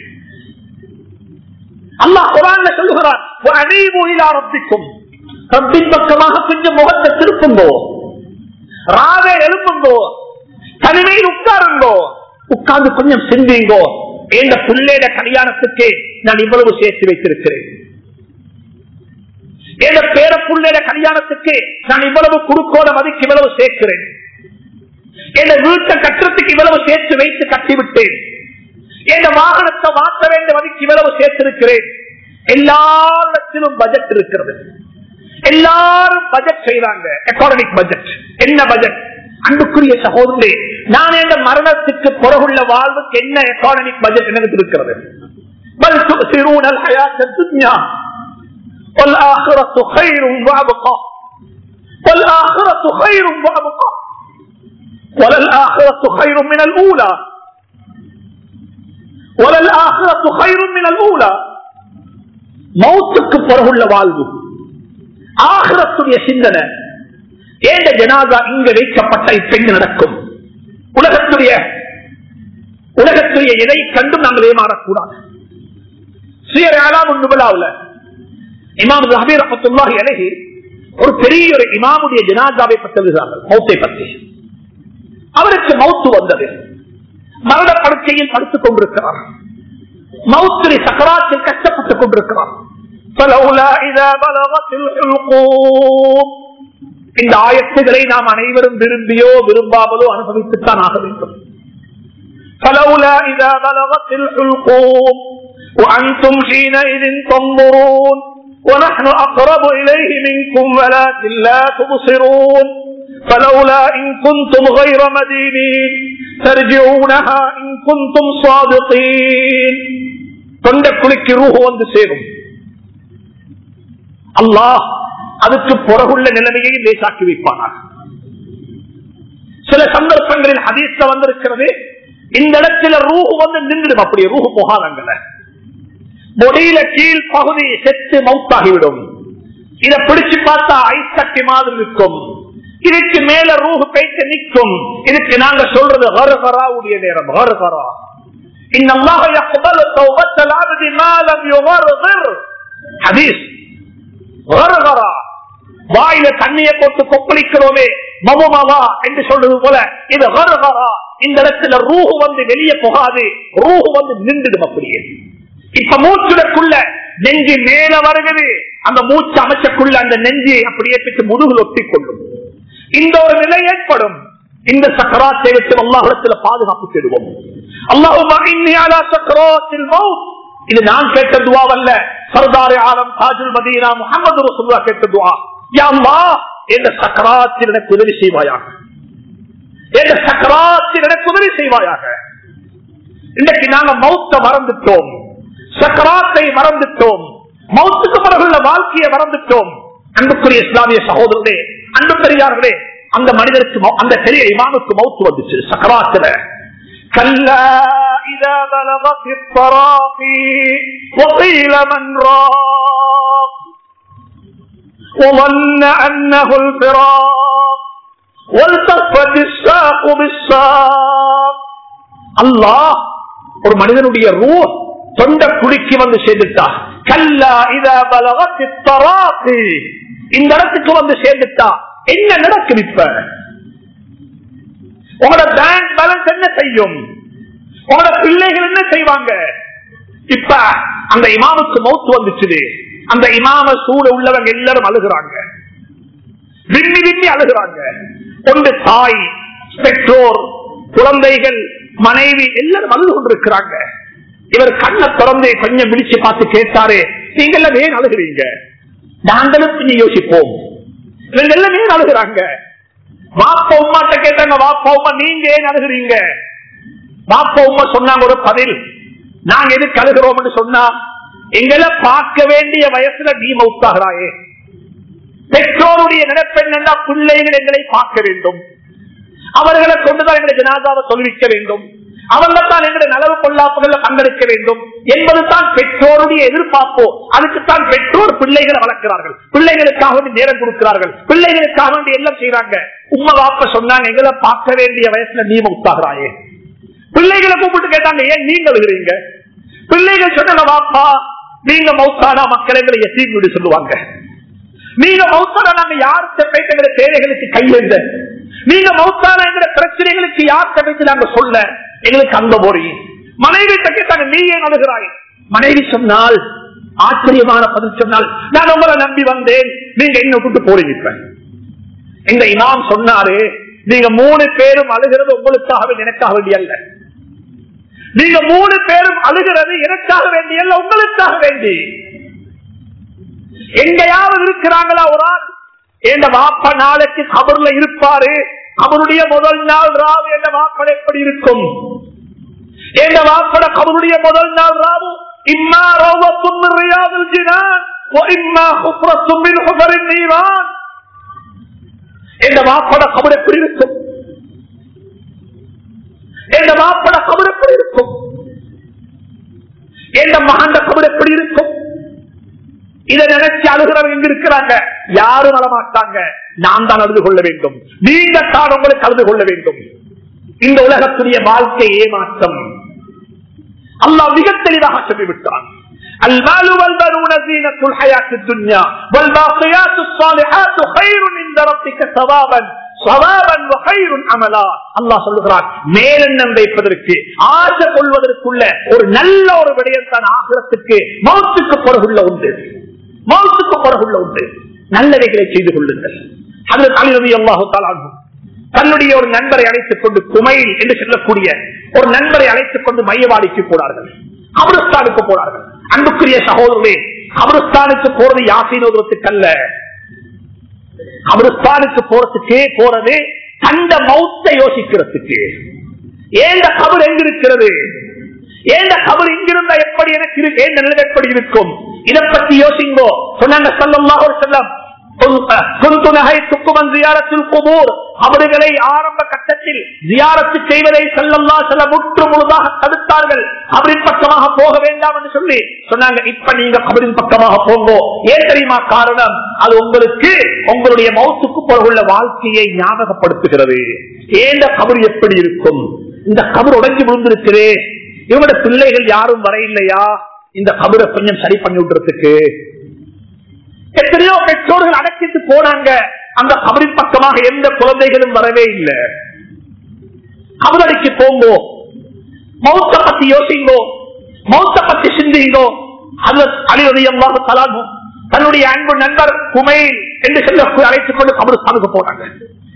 அல்லாஹ் குரான்ல சொல்லுகிறான் அனைவரும் ரப்பின் பக்கமாக கொஞ்சம் முகத்தை திருப்புங்கோ ராவே எழுப்புங்கோ தனிமையில் உட்காருங்கோ உட்கார்ந்து கொஞ்சம் சிந்திங்கோ இந்த புள்ளேட கல்யாணத்துக்கு நான் இவ்வளவு சேர்த்து வைத்திருக்கிறேன் எந்த பேர புள்ளேட கல்யாணத்துக்கு நான் இவ்வளவு குறுக்கோட மதிக்கு இவ்வளவு சேர்க்கிறேன் என் வீட்டை கட்டுறதுக்கு இவ்வளவு சேர்த்து வைத்து கட்டிவிட்டேன் என் வாகனத்தை மாற்ற வேண்டும் அதுக்கு இவ்வளவு சேர்த்திருக்கிறேன் எல்லாத்திலும் பட்ஜெட் இருக்கிறது எல்லாரும் பட்ஜெட் செய்யறாங்க எக்கானமிக் பட்ஜெட் என்ன பட்ஜெட் அன்புக்குரிய சகோதரே நான் என்ற மரணத்துக்கு பிறகுள்ள வாழ்வுக்கு என்ன எக்கானமிக் பட்ஜெட் எனக்கு இருக்கிறது بل تؤثرون الحياة الدنيا والآخرة خير وأبقى والآخرة خير وأبقى وللآخرة خير من الأولى وللآخرة خير من الأولى மௌத்துக்கு பிறகுள்ள வாழ்வு ஆகிரத்துடைய சிந்தனை ஏண்ட ஜனாதா இங்க வைக்கப்பட்ட இப்பெண்ணு நடக்கும் உலகத்துடைய உலகத்துடைய எதை கண்டும் நாங்கள் ஏமாறக்கூடாது சுயராலாம் நுபலாவில் இமாம் ஜஹபீர் ரஹத்துல்லாஹி அலைஹி ஒரு பெரிய ஒரு இமாமுடைய ஜனாதாவை பற்றி எழுதுகிறார்கள் மௌத்தை பற்றி அவருக்கு மௌத்து வந்தது மரண படுக்கையில் படுத்துக் கொண்டிருக்கிறார் மௌத்திரி சக்கராத்தில் கஷ்டப்பட்டுக் கொண்டிருக்கிறார் فلولا إذا بلغت الحلقوم இந்த ஆயத்துகளை நாம் அனைவரும் விரும்பியோ விரும்பாமலோ அனுபவித்துத்தான் ஆக வேண்டும் فلولا إذا بلغت الحلقوم وأنتم حينئذ تنظرون ونحن أقرب إليه منكم ولكن لا تبصرون فلولا إن كنتم غير مدينين ترجعونها إن كنتم صادقين தொண்டக்குழிக்கு ரூஹு வந்து சேரும் அல்லாஹ் அதுக்கு பிறகுள்ள நிலைமையை லேசாக்கி வைப்பானார் சில சந்தர்ப்பங்களில் ஹதீஸ்ல வந்திருக்கிறது இந்த இடத்துல ரூஹு வந்து நின்றுடும் அப்படியே ரூஹு போகாதங்கள முடியில கீழ் பகுதி செத்து மவுத்தாகிவிடும் இத பிடிச்சு பார்த்தா ஐஸ் கட்டி மாதிரி இருக்கும் இதுக்கு மேல ரூஹு பேச்சு நிற்கும் இதுக்கு நாங்க சொல்றது ஹருஹராவுடைய நேரம் ஹருஹரா إن الله يقبل توبة العبد ما لم يغرغر حديث غرغرا வாயில தண்ணியை போட்டு கொப்பளிக்கிறோமே மமுமவா என்று சொல்றது போல இது கருகரா இந்த இடத்துல ரூஹு வந்து வெளியே போகாது ரூஹு வந்து நின்றுடும் அப்படியே இப்ப மூச்சுடக்குள்ள நெஞ்சு மேல வருகிறது அந்த மூச்சு அமைச்சக்குள்ள அந்த நெஞ்சு அப்படியே பிட்டு முதுகுல ஒட்டிக் கொள்ளும் இந்த ஒரு நிலை ஏற்படும் இந்த சக்கராத்தை விட்டு அல்லாஹிடத்துல பாதுகாப்பு தேடுவோம் அல்லாஹும் இது நான் கேட்ட துவாவல்ல சர்தாரி ஆலம் தாஜுல் மதீனா முகமது ரசூல்லா கேட்ட துவா யா அல்லாஹ் என்ற சக்கராத்தில் எனக்கு உதவி செய்வாயாக என்ற சக்கராத்தில் எனக்கு உதவி செய்வாயாக இன்னைக்கு நாங்க மௌத்த மறந்துட்டோம் சக்கராத்தை மறந்துட்டோம் மௌத்துக்கு பிறகுள்ள வாழ்க்கையை மறந்துட்டோம் அன்புக்குரிய இஸ்லாமிய சகோதரர்களே அன்பு பெரியார்களே அந்த மனிதருக்கு மௌ- அந்த பெரிய இமாமுக்கு மௌத்து வந்துச்சு சக்கராத்துல كلا إذا بلغت التراقي وقيل من راق وظن أنه الفراق والتفت الساق بالساق அல்லாஹ் ஒரு மனிதனுடைய ரூ தொண்ட குடிக்கு வந்து சேர்ந்துட்டா கல்லா இத பலவத்து தராக்கு இந்த இடத்துக்கு வந்து சேர்ந்துட்டா என்ன நடக்கும் இப்ப உங்களோட பேங்க் பேலன்ஸ் என்ன செய்யும் உங்களோட பிள்ளைகள் என்ன செய்வாங்க இப்ப அந்த இமாமுக்கு மௌத்து வந்துச்சுது அந்த இமாம சூழ உள்ளவங்க எல்லாரும் அழுகுறாங்க விம்மி விம்மி அழுகுறாங்க ஒன்று தாய் பெற்றோர் குழந்தைகள் மனைவி எல்லாரும் அழுது கொண்டிருக்கிறாங்க இவர் கண்ணை திறந்து கொஞ்சம் விழிச்சு பார்த்து கேட்டாரு நீங்க எல்லாம் ஏன் அழுகிறீங்க நாங்களும் கொஞ்சம் யோசிப்போம் இவங்க எல்லாம் ஏன் அழுகுறாங்க வாப்பா உமாட்ட கேட்டாங்க வாப்பா உமா நீங்க ஏன் அழுகிறீங்க வாப்பா உமா சொன்னாங்க ஒரு பதில் நாங்க எதுக்கு அழுகிறோம்னு சொன்னா எங்களை பார்க்க வேண்டிய வயசுல நீ மவுத்தாகிறாயே பெற்றோருடைய நினைப்பெண்ணா பிள்ளைகள் எங்களை பார்க்க வேண்டும் அவர்களை கொண்டுதான் எங்களை ஜனாதாவை சொல்விக்க வேண்டும் அவர்கள் தான் எங்களுடைய நலவு கொள்ளாப்புகளை பங்கெடுக்க வேண்டும் என்பதுதான் பெற்றோருடைய எதிர்பார்ப்போ அதுக்குத்தான் பெற்றோர் பிள்ளைகளை வளர்க்கிறார்கள் பிள்ளைகளுக்காக வேண்டி நேரம் கொடுக்கிறார்கள் பிள்ளைகளுக்காக வேண்டி எல்லாம் செய்யறாங்க உண்மை வாப்ப சொன்னாங்க எங்களை பார்க்க வேண்டிய வயசுல நீ உத்தாகிறாயே பிள்ளைகளை கூப்பிட்டு கேட்டாங்க ஏன் நீங்க எழுதுறீங்க பிள்ளைகள் சொன்னாங்க வாப்பா நீங்க மௌத்தானா மக்கள் எங்களை எத்தீம் சொல்லுவாங்க நீங்க மௌத்தானா நாங்க யாருக்கு போயிட்டு எங்களை தேவைகளுக்கு கையெழுந்த நீங்க மௌத்தானா எங்கிற பிரச்சனைகளுக்கு யார்கிட்ட போயிட்டு நாங்க சொல்ல எங்களுக்கு அங்க போறீ மனைவி கேட்டாங்க நீ ஏன் அழுகிறாய் மனைவி சொன்னால் ஆச்சரியமான பதில் சொன்னால் நான் உங்களை நம்பி வந்தேன் நீங்க என்ன விட்டு போறீங்க இப்ப இந்த இமாம் சொன்னாரு நீங்க மூணு பேரும் அழுகிறது உங்களுக்காக வேண்டி, எனக்காக வேண்டிய அல்ல நீங்க மூணு பேரும் அழுகிறது எனக்காக வேண்டிய அல்ல உங்களுக்காக வேண்டி எங்கேயாவது இருக்கிறாங்களா ஒரு ஆள் எந்த வாப்ப நாளைக்கு கபர்ல இருப்பாரு அவருடைய முதல் நாள் ராவு என்ற வாப்பட எப்படி இருக்கும் எந்த வாப்பட கபருடைய முதல் நாள் ராவு இம்மா ரோவத்தும் ரியாதுல் ஜினான் இம்மா ஹுப்ரத்தும் மின் ஹுபரின் நீவான் எந்த வாப்பட கபர் எப்படி இருக்கும் எந்த வாப்பட கபர் எப்படி இருக்கும் எந்த மகாண்ட கபர் எப்படி இருக்கும் இதை நினைச்சு அழுகிறவங்க எங்க இருக்கிறாங்க யாரும் வரமாட்டாங்க நான் தான் அழுது கொள்ள வேண்டும் நீங்க தான் உங்களுக்கு அழுது கொள்ள வேண்டும் இந்த உலகத்துடைய வாழ்க்கை ஏமாற்றம் அல்லாஹ் மிக தெளிவாக சொல்லிவிட்டான் المال والبنون زينة الحياة الدنيا والباقيات الصالحات خير عند ربك ثوابا ثوابا وخير عملا அல்லாஹ் சொல்லுகிறான் மேலெண்ணம் வைப்பதற்கு ஆசை கொள்வதற்குள்ள ஒரு நல்ல ஒரு விடயம் தான் ஆகிரத்துக்கு மௌத்துக்கு பிறகுள்ள உண்டு மௌத்துக்கு பிறகுள்ள உண்டு நல்லவைகளை செய்து கொள்ளுங்கள் அதில் தலைவதி அல்லாஹு தாலாகும் தன்னுடைய ஒரு நண்பரை அழைத்துக் கொண்டு குமையில் என்று சொல்லக்கூடிய ஒரு நண்பரை அழைத்துக் கொண்டு மையவாடிக்கு போனார்கள் கபரஸ்தானுக்கு போனார்கள் அன்புக்குரிய சகோதரர்களே கபரஸ்தானுக்கு போறது யாசீனோதரத்துக்கு அல்ல கபரஸ்தானுக்கு போறதுக்கே போறது தந்த மௌத்தை யோசிக்கிறதுக்கு ஏந்த கபர் எங்க இருக்கிறது ஏந்த கபர் இங்கிருந்தா எப்படி எனக்கு இருக்கு ஏந்த நிலை எப்படி இருக்கும் இதை பத்தி யோசிங்கோ சொன்னாங்க சல்லல்லாஹு அலைஹி வஸல்லம் குந்து நகைத்துக்கும் ஜியாரத்தில் குபூர் அவர்களை ஆரம்ப கட்டத்தில் ஜியாரத்து செய்வதை செல்லல்லா செல்ல முற்று முழுதாக தடுத்தார்கள் அவரின் பக்கமாக போக வேண்டாம் என்று சொல்லி சொன்னாங்க இப்ப நீங்க கபரின் பக்கமாக போங்கோ ஏன் தெரியுமா காரணம் அது உங்களுக்கு உங்களுடைய மௌத்துக்கு பிறகுள்ள வாழ்க்கையை ஞாபகப்படுத்துகிறது ஏந்த கபர் எப்படி இருக்கும் இந்த கபர் உடைஞ்சு விழுந்திருக்கிறே இவங்களோட பிள்ளைகள் யாரும் வர இல்லையா இந்த கபரை கொஞ்சம் சரி பண்ணி விடுறதுக்கு எத்தனையோ பெற்றோர்கள் அடக்கிட்டு போனாங்க அந்த கபரின் பக்கமாக எந்த குழந்தைகளும் வரவே இல்லை கபரடிக்கு போங்கோ மௌத்த பத்தி யோசிங்கோ மௌத்த பத்தி சிந்திங்கோ அது அழிவதையமாக தலாகும் தன்னுடைய அன்பு நண்பர் குமை என்று சொல்ல அழைத்துக் கொண்டு கபருஸ்தானுக்கு போனாங்க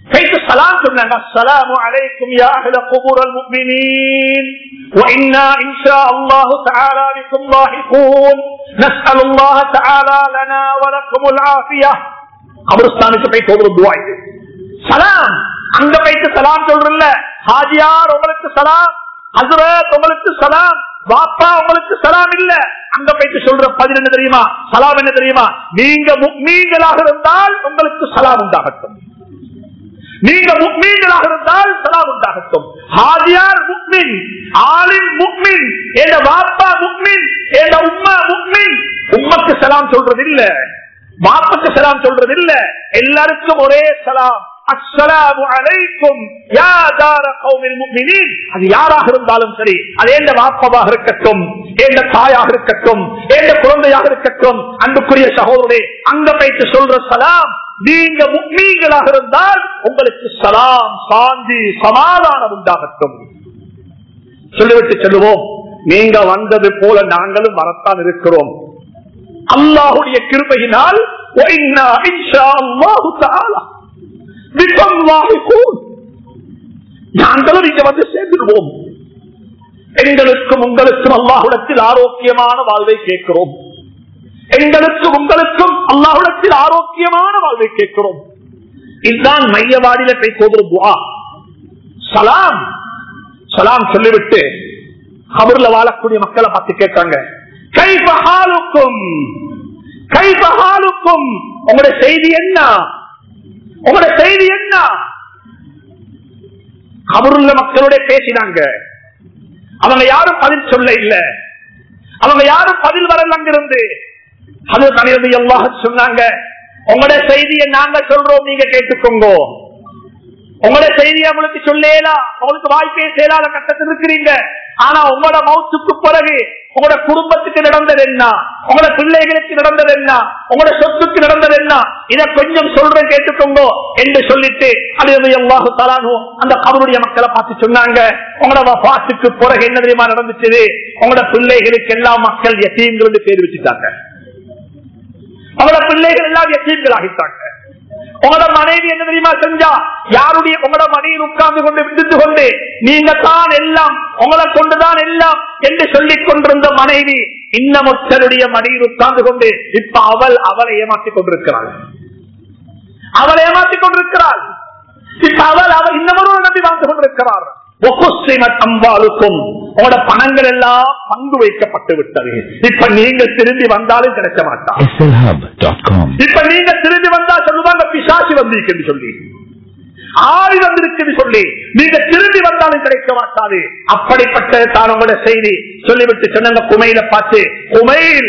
كيف سلام சொன்னாங்க السلام عليكم يا اهل قبور المؤمنين وانا ان شاء الله تعالى بكم لاحقون نسال الله تعالى لنا ولكم العافيه கபரஸ்தானுக்கு போய் சொல்ற துவா இது சலாம் அங்க போயிட்டு சலாம் சொல்றல ஹாஜியார் உங்களுக்கு சலாம் ஹசரத் உங்களுக்கு சலாம் பாப்பா உங்களுக்கு சலாம் இல்ல அங்க போயிட்டு சொல்ற பதில் என்ன தெரியுமா சலாம் என்ன தெரியுமா நீங்க முக்மீன்களாக இருந்தால் உங்களுக்கு சலாம் உண்டாகட்டும் நீங்க முக்மீன்களாக இருந்தால் சலாம் உண்டாகட்டும் ஹாஜியார் முக்மின் ஆலிம் முக்மின் என் வாப்பா முக்மின் என் உம்மா முக்மின் உம்மக்கு சலாம் சொல்றது இல்ல பாப்புக்கு சலாம் சொல்றது இல்ல எல்லாருக்கும் ஒரே சலாம் அஸ்ஸலாமு அலைக்கும் யா தார கௌமில் முஃமினீன் அது யாராக இருந்தாலும் சரி அது எந்த வாப்பவாக இருக்கட்டும் எந்த தாயாக இருக்கட்டும் எந்த குழந்தையாக இருக்கட்டும் அன்புக்குரிய சகோதரே அங்க போயிட்டு சொல்ற சலாம் நீங்க முக்மீன்களாக இருந்தால் உங்களுக்கு சலாம் சாந்தி சமாதானம் உண்டாகட்டும் சொல்லிவிட்டு சொல்லுவோம் நீங்க வந்தது போல நாங்களும் வரத்தான் இருக்கிறோம் அல்லாஹுடைய கிருபையினால் وَإِنَّا إِنْ شَاءَ اللَّهُ تَعَالَى بِكُمْ لاحقون. நாங்களும் இங்க வந்து சேர்ந்துடுவோம் எங்களுக்கும் உங்களுக்கும் அல்லாஹுடத்தில் ஆரோக்கியமான வாழ்வை கேட்கிறோம் எங்களுக்கும் உங்களுக்கும் அல்லாஹுடத்தில் ஆரோக்கியமான வாழ்வை கேட்கிறோம் இதுதான் மையவாடியில போய் போதும் துவா சலாம் சலாம் சொல்லிவிட்டு கபர்ல வாழக்கூடிய மக்களை பார்த்து கேட்காங்க கைபஹாலுக்கும் கைபஹாலுக்கும் உங்களுடைய செய்தி என்ன உங்களுடைய செய்தி என்ன கபருள்ள மக்களோட பேசினாங்க அவங்க யாரும் பதில் சொல்ல இல்ல அவங்க யாரும் பதில் வரல அங்கிருந்து அது தனியது எல்லாம் சொன்னாங்க உங்களுடைய செய்தியை நாங்க சொல்றோம் நீங்க கேட்டுக்கோங்க உங்களோட செய்தியை உங்களுக்கு சொல்லலாம் உங்களுக்கு வாய்ப்பே செயலாத கட்டத்தில் இருக்கிறீங்க ஆனா உங்களோட மௌத்துக்கு பிறகு உங்களோட குடும்பத்துக்கு நடந்தது என்ன உங்களோட பிள்ளைகளுக்கு நடந்தது என்ன உங்களோட சொத்துக்கு நடந்தது என்ன இதை கொஞ்சம் சொல்றேன் கேட்டுக்கோங்க என்று சொல்லிட்டு அது எல்லாஹு தலானோ அந்த கவருடைய மக்களை பார்த்து சொன்னாங்க உங்களோட பாட்டுக்கு பிறகு என்ன தெரியுமா நடந்துச்சு உங்களோட பிள்ளைகளுக்கு எல்லா மக்கள் எத்தீம்கள் பேர் வச்சுட்டாங்க அவங்களோட பிள்ளைகள் எல்லாம் எத்தீம்கள் ஆகிட்டாங்க உங்களோட மனைவி என்ன தெரியுமா செஞ்சா யாருடைய உங்களோட மனையில் உட்கார்ந்து கொண்டு விடுத்து கொண்டு நீங்க தான் எல்லாம் உங்களை கொண்டுதான் எல்லாம் என்று சொல்லிக் கொண்டிருந்த மனைவி இன்னமொத்தருடைய மடியில் உட்கார்ந்து கொண்டு இப்ப அவள் அவளை ஏமாற்றிக் கொண்டிருக்கிறாள் அவளை ஏமாற்றிக் கொண்டிருக்கிறாள் இப்ப அவள் அவள் இன்னமொரு நம்பி வாழ்ந்து கொண்டிருக்கிறார் அம்பாளுக்கும் உங்களோட பணங்கள் எல்லாம் பங்கு வைக்கப்பட்டு விட்டது இப்ப நீங்க திரும்பி வந்தாலும் கிடைக்க மாட்டா slhub.com. இப்ப நீங்க திரும்பி வந்தா சொல்லுவாங்க பிசாசி வந்திருக்குன்னு சொல்லி ஆறு வந்திருக்குன்னு சொல்லி நீங்க திரும்பி வந்தாலும் கிடைக்க மாட்டாது அப்படிப்பட்ட தான் உங்களோட செய்தி சொல்லிவிட்டு சொன்னாங்க குமையில பார்த்து குமையில்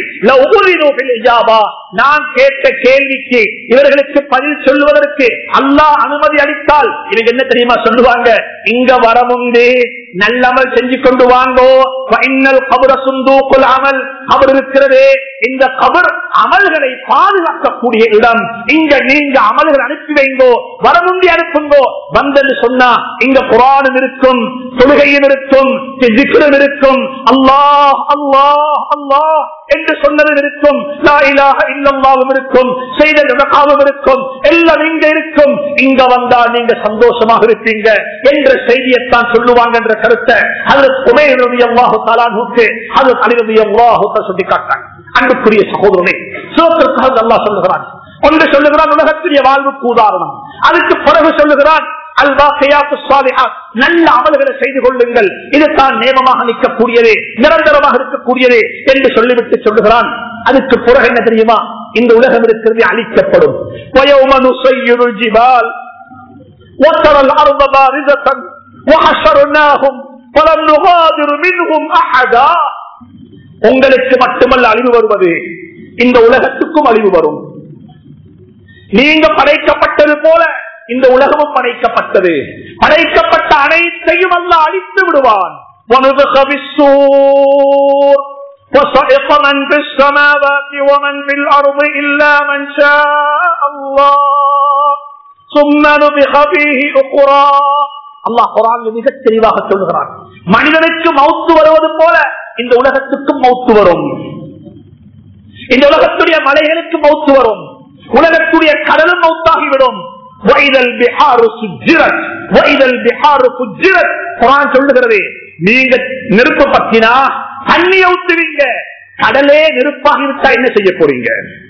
நான் கேட்ட கேள்விக்கு இவர்களுக்கு பதில் சொல்லுவதற்கு அல்லாஹ் அனுமதி அளித்தால் இவங்க என்ன தெரியுமா சொல்லுவாங்க இங்க வர முந்தே நல்லமல் செஞ்சு கொண்டு வாங்கோ ஃபைனல் கபர சுந்தூக்குல் அமல் அவர் இருக்கிறதே இந்த கபர் அமல்களை பாதுகாக்கக்கூடிய இடம் இங்க நீங்க அமல்கள் அனுப்பி வைங்கோ வரமுந்தி அனுப்புங்கோ வந்தது சொன்னா இங்க புராணம் இருக்கும் தொழுகையும் இருக்கும் ஜிக்ரம் இருக்கும் அல்லாஹ் அல்லாஹ் அல்லாஹ் என்று சொன்னதும் இருக்கும் லா இலாஹ இல்லல்லாவும் இருக்கும் செய்த நடக்காவும் இருக்கும் எல்லாம் இங்க இருக்கும் இங்க வந்தா நீங்க சந்தோஷமாக இருப்பீங்க என்ற செய்தியைத்தான் சொல்லுவாங்க என்ற கருத்தை அது குமையினுடைய அல்லாஹு தாலானுக்கு அது அலினுடைய அல்லாஹு சொல்லி காட்டாங்க அன்புக்குரிய சகோதரனை சிவத்திற்காக அல்லா சொல்லுகிறான் ஒன்று சொல்லுகிறான் உலகத்துடைய வாழ்வுக்கு உதாரணம் அதுக்கு பிறகு சொல்லுகிறான் நல்ல அமல்களை செய்து கொள்ளுங்கள் இதுதான் நேமமாக நிற்கக்கூடியது நிரந்தரமாக இருக்கக்கூடியது என்று சொல்லிவிட்டு சொல்லுகிறான் அதுக்கு பிறகு என்ன தெரியுமா இந்த உலகம் இருக்கிறது அழிக்கப்படும் وترى الأرض بارزة وحشرناهم فلم نغادر منهم أحدا உங்களுக்கு மட்டுமல்ல அழிவு வருவது இந்த உலகத்துக்கும் அழிவு வரும் நீங்க படைக்கப்பட்டது போல இந்த உலகமும் படைக்கப்பட்டது படைக்கப்பட்ட அனைத்தையும் அல்ல அழித்து விடுவான் ونفخ بالصور وصعق من في السماوات ومن في الأرض إلا من شاء الله ثم نفخ فيه أخرى அல்லாஹ் குரான் மிக தெளிவாக சொல்லுகிறான் மனிதனுக்கு மௌத்து வருவது போல இந்த உலகத்துக்கும் மௌத்து வரும் இந்த உலகத்துடைய மலைகளுக்கு மௌத்து வரும் உலகத்துடைய கடலும் மௌத்தாகிவிடும் வைதல் பிஹாரு சுஜிரத் வைதல் பிஹாரு சுஜிரத் குரான் சொல்லுகிறது நீங்க நெருப்பு பத்தினா தண்ணிய ஊத்துவீங்க கடலே நெருப்பாக விட்டா என்ன செய்ய போறீங்க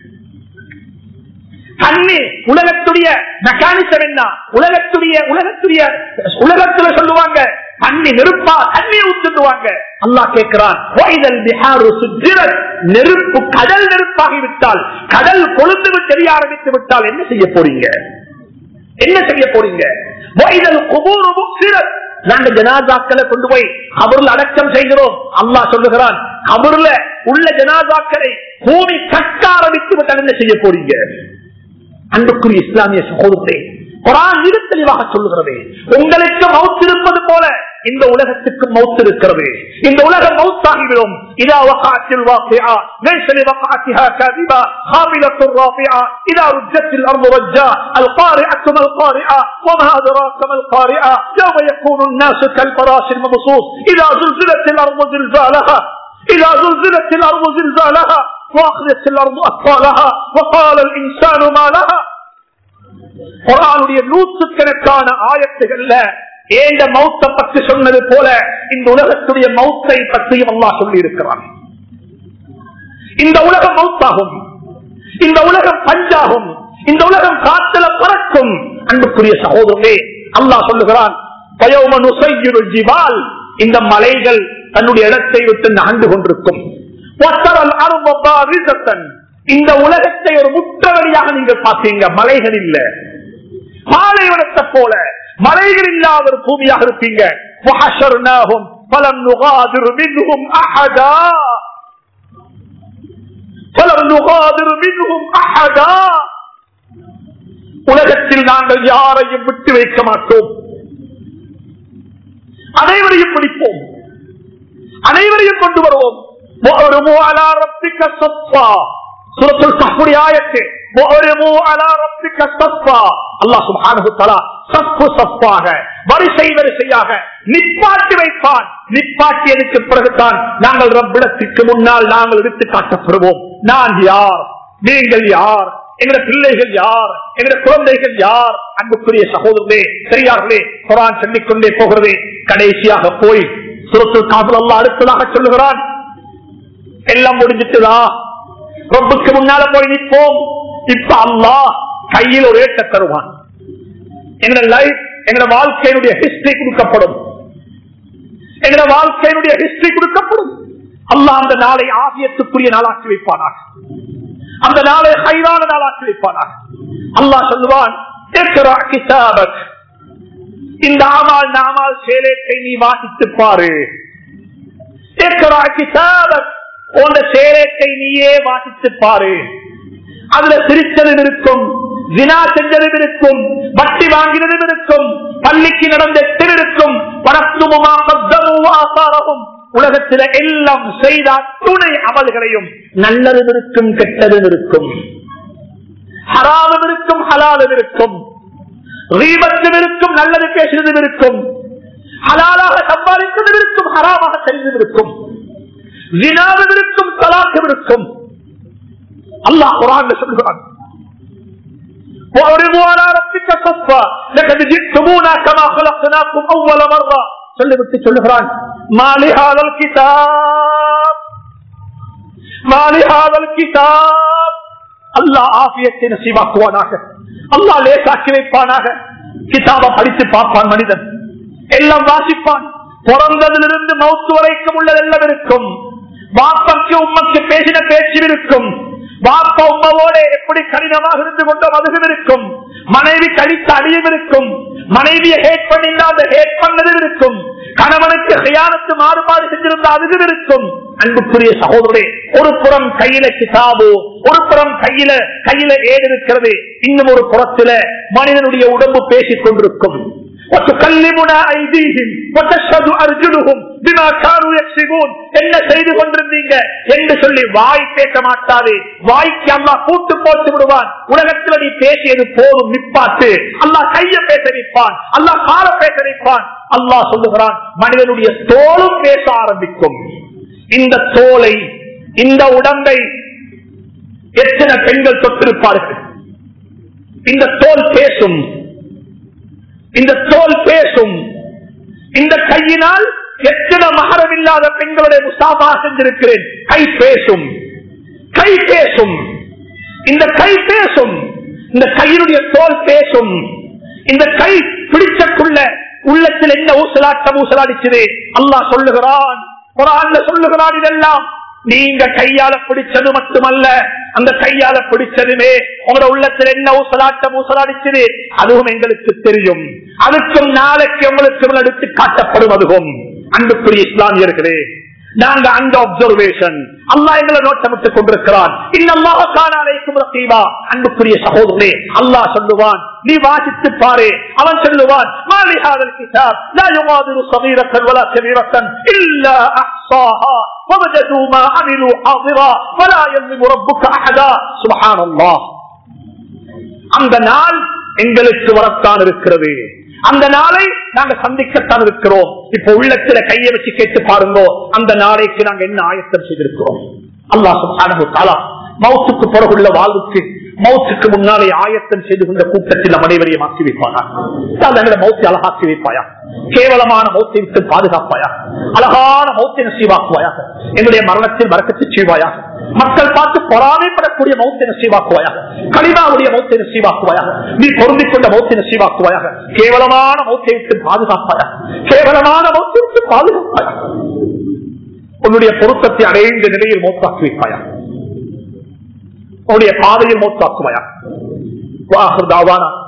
தண்ணி உலகத்துடைய மெக்கானிசம் என்ன உலகத்துடைய உலகத்துடைய உலகத்துல சொல்லுவாங்க தண்ணி நெருப்பா தண்ணி ஊத்துடுவாங்க அல்லாஹ் கேட்கிறான் வைதல் பிஹாரு சுஜிரத் நெருப்பு கடல் நெருப்பாகி விட்டால் கடல் கொழுந்து தெரிய ஆரம்பித்து விட்டால் என்ன செய்ய போறீங்க என்ன செய்ய போறீங்க வைதல் குபூரு முக்சிரத் நாங்க ஜனாதாக்களை கொண்டு போய் கபர்ல அடக்கம் செய்கிறோம் அல்லாஹ் சொல்லுகிறான் கபர்ல உள்ள ஜனாதாக்களை பூமி கட்ட ஆரம்பித்து விட்டால் என்ன செய்ய போறீங்க அன்புக்குரிய இஸ்லாமிய சகோதரே குரான் மிக தெளிவாக சொல்லுகிறது உங்களுக்கு மவுத் இருப்பது போல இந்த உலகத்துக்கு மவுத் இருக்கிறது இந்த உலகம் மவுத்தாகிவிடும் இதா வகாத்தில் வாக்கியா மேசலி வகாத்திஹா கதிபா خاملة رافعة إذا رجت الأرض رجا القارعة ما القارعة وما أدراك ما القارعة يوم يكون الناس كالفراش المبصوص إذا زلزلت الأرض زلزالها إذا زلزلت الأرض زلزالها واخذت الارض اثقالها وقال الانسان ما لها குரானுடைய நூற்றுக்கணக்கான ஆயத்துகள்ல ஏண்ட மௌத்தை பற்றி சொன்னது போல இந்த உலகத்துடைய மௌத்தை பற்றியும் அல்லா சொல்லி இருக்கிறான் இந்த உலகம் மௌத்தாகும் இந்த உலகம் பஞ்சாகும் இந்த உலகம் காத்துல பறக்கும் அன்புக்குரிய சகோதரமே அல்லாஹ் சொல்லுகிறான் பயோமனு ஜிவால் இந்த மலைகள் தன்னுடைய இடத்தை விட்டு நகர்ந்து கொண்டிருக்கும் இந்த உலகத்தை ஒரு முற்றவழியாக நீங்கள் பார்த்தீங்க மலைகள் இல்ல பாலைவனத்தை போல மலைகள் இல்லாத ஒரு பூமியாக இருப்பீங்க பலம் நுகாதிரு மின்னும் அகதா பலம் நுகாதிரு மின்னும் அகதா உலகத்தில் நாங்கள் யாரையும் விட்டு வைக்க மாட்டோம் அனைவரையும் பிடிப்போம் அனைவரையும் கொண்டு வருவோம் وَأَرْمُوا عَلَى رَبِّكَ صَفًّا சூரத்துல் கஹ்ஃபுடைய ஆயத்து وَأَرْمُوا عَلى رَبِّكَ صَفًّا அல்லாஹ் சுப்ஹானஹு வ தஆலா சஃப்பு சஃப்பாக வரிசை வரிசையாக நிப்பாட்டி வைப்பான் நிப்பாட்டியதுக்கு பிறகுதான் நாங்கள் ரப்பிடத்திற்கு முன்னால் நாங்கள் எடுத்து காட்டப்படுவோம் நான் யார் நீங்கள் யார் எங்க பிள்ளைகள் யார் எங்க குழந்தைகள் யார் அன்புக்குரிய சகோதரர்களே பெரியார்களே குரான் சொல்லிக்கொண்டே போகிறது கடைசியாக போய் சுரத்துல் காதல் அல்லா அடுத்ததாக சொல்லுகிறான் எல்லாம் முடிஞ்சிட்டுதா ரொம்புக்கு முன்னால போய் நிற்போம் இப்ப அல்லா கையில் ஒரு ஏற்ற தருவான் எங்க லைஃப் எங்க வாழ்க்கையினுடைய ஹிஸ்டரி கொடுக்கப்படும் எங்க வாழ்க்கையினுடைய ஹிஸ்டரி கொடுக்கப்படும் அல்லாஹ் அந்த நாளை ஆகியத்துக்குரிய நாளாக்கி வைப்பானாக அந்த நாளை கைதான நாளாக்கி வைப்பானாக அல்லாஹ் சொல்லுவான் "இக்ரா கிதாபக்." இந்த ஆமால் நாமால் சேலேட்டை நீ வாசித்து பாரு இக்ரா கிதாபக். உன் சேலேட்டை நீயே வாசித்து பாரு அதுல சிரிச்சதும் இருக்கும் வினா செஞ்சதும் இருக்கும் வட்டி வாங்கினதும் இருக்கும் பள்ளிக்கு நடந்த எட்டில் இருக்கும் பரத்துமுமா பத்தமும் ஆசாரமும் உலகத்தில எல்லாம் செய்த துணை அமல்களையும் நல்லதும் இருக்கும் கெட்டதும் இருக்கும் ஹராமும் இருக்கும் ஹலாலும் இருக்கும் ரீபத்தும் இருக்கும் நல்லது பேசுவதும் இருக்கும் ஹலாலாக சம்பாதித்ததும் இருக்கும் ஹராமாக செல்வதும் இருக்கும் வினாவும் இருக்கும் தலாக்கும் இருக்கும் அல்லாஹ் குரான் சொல்கிறான் وَأَرِضُوا عَلَى رَبِّكَ صَفًّا لَقَدْ جِئْتُمُونَا كَمَا خَلَقْنَاكُمْ أَوَّلَ مَرَّةٍ சொல்லிவிட்டு சொல்லுகிறான் مَا لِهَذَا الْكِتَابِ مَا لِهَذَا الْكِتَابِ அல்லாஹ் ஆபியத்தை நசீவாக்குவானாக அல்லாஹ் லேசாக்கி வைப்பானாக கிதாப படித்து பார்ப்பான் மனிதன் எல்லாம் வாசிப்பான் பிறந்ததிலிருந்து மௌத்து வரைக்கும் உள்ளதெல்லாம் இருக்கும் பாப்பாக்கு உம்மக்கு பேசின பேச்சு இருக்கும் பாப்பா உம்மவோட எப்படி கடினமாக இருந்து கொண்டோம் அதுவும் இருக்கும் மனைவி கழித்த அடியும் இருக்கும் மனைவியை ஹேட் பண்ணில்லாத ஹேட் பண்ணதும் இருக்கும் கணவனுக்கு கையானத்து மாறுபாடு செஞ்சிருந்த அதுவும் இருக்கும் அன்புக்குரிய சகோதரே ஒரு புறம் கையில கிதாபு ஒரு புறம் கையில கையில ஏடு இருக்கிறது இன்னும் ஒரு புறத்தில மனிதனுடைய உடம்பு பேசிக் கொண்டிருக்கும் وتكلمنا ايديهم وتشهد ارجلهم بما كانوا يكسبون என்ன செய்து கொண்டிருந்தீங்க என்று சொல்லி வாய் பேச மாட்டாது வாய்க்கு அல்லாஹ் கூட்டு போட்டு விடுவான் உலகத்தில் நீ பேசியது போதும் நிப்பாட்டு அல்லாஹ் கைய பேச வைப்பான் அல்லாஹ் கால பேச வைப்பான் அல்லாஹ் சொல்லுகிறான் மனிதனுடைய தோளும் பேச ஆரம்பிக்கும் இந்த தோலை இந்த உடம்பை எத்தனை பெண்கள் தொட்டிருப்பார்கள் இந்த தோல் பேசும் இந்த தோல் பேசும் இந்த கையினால் எத்தனை மகரம் இல்லாத பெண்களுடைய முசாபா செஞ்சிருக்கிறேன் கை பேசும் கை பேசும் இந்த கை பேசும் இந்த கையினுடைய தோல் பேசும் இந்த கை பிடிச்சக்குள்ள உள்ளத்தில் என்ன ஊசலாட்டம் ஊசலாடிச்சது அல்லாஹ் சொல்லுகிறான் குரான்ல சொல்லுகிறான் இதெல்லாம் நீங்க கையால பிடிச்சது மட்டுமல்ல அந்த கையால பிடிச்சதுமே உங்களோட உள்ளத்தில் என்ன ஊசலாட்டம் ஊசலாடிச்சது அதுவும் எங்களுக்கு தெரியும் அதுக்கும் நாளைக்கு உங்களுக்கு எடுத்து காட்டப்படும் அதுவும் அன்புக்குரிய இஸ்லாமியர்களே நாங்க அந்த அப்சர்வேஷன் அல்லா எங்களை நோட்டமிட்டுக் கொண்டிருக்கிறான் இன்னமாக காணாலைக்கும் ரசீவா அன்புக்குரிய சகோதரே அல்லாஹ் சொல்லுவான் நீ வாசித்து பாரு அவன் சொல்லுவான் மாலிஹாதல் கிதாப் லா யுகாதிரு சகீரத்தன் வலா கபீரத்தன் இல்லா அஹ்சாஹா ووجدوا ما عملوا حاضرا ولا يظلم ربك احدا سبحان الله அந்த நாள் எங்களுக்கு வரத்தான் இருக்கிறது அந்த நாளை நாங்க சந்திக்கத்தான் இருக்கிறோம் இப்ப உள்ளத்துல கையை வச்சு கேட்டு பாருங்க அந்த நாளைக்கு நாங்க என்ன ஆயத்தம் செய்திருக்கிறோம் அல்லாஹ் சுப்ஹானஹு தஆலா மௌத்துக்கு பிறகுள்ள வாழ்வுக்கு மௌத்துக்கு முன்னாலே ஆயத்தம் செய்து கொண்ட கூட்டத்தில் நம் அனைவரையும் ஆக்கி வைப்பாயா எங்களை மௌத்தை அழகாக்கி வைப்பாயா கேவலமான மௌத்தை விட்டு பாதுகாப்பாயா அழகான மௌத்தை நசீவாக்குவாயா எங்களுடைய மரணத்தில் மறக்கத்து செய்வாயா மக்கள் பார்த்து பொறாமைப்படக்கூடிய மௌத்தை நசீவாக்குவாயாக கனிமாவுடைய மௌத்தை நசீவாக்குவாயாக நீ பொருந்திக் கொண்ட மௌத்தை நசீவாக்குவாயாக கேவலமான மௌத்தை விட்டு பாதுகாப்பாயா கேவலமான மௌத்தை விட்டு பாதுகாப்பாயா உன்னுடைய பொருத்தத்தை அடைந்த நிலையில் மௌத்தாக்கி வைப்பாயா உன்னுடைய பாதையில் மௌத்தாக்குவாயா வாஹர் தாவானா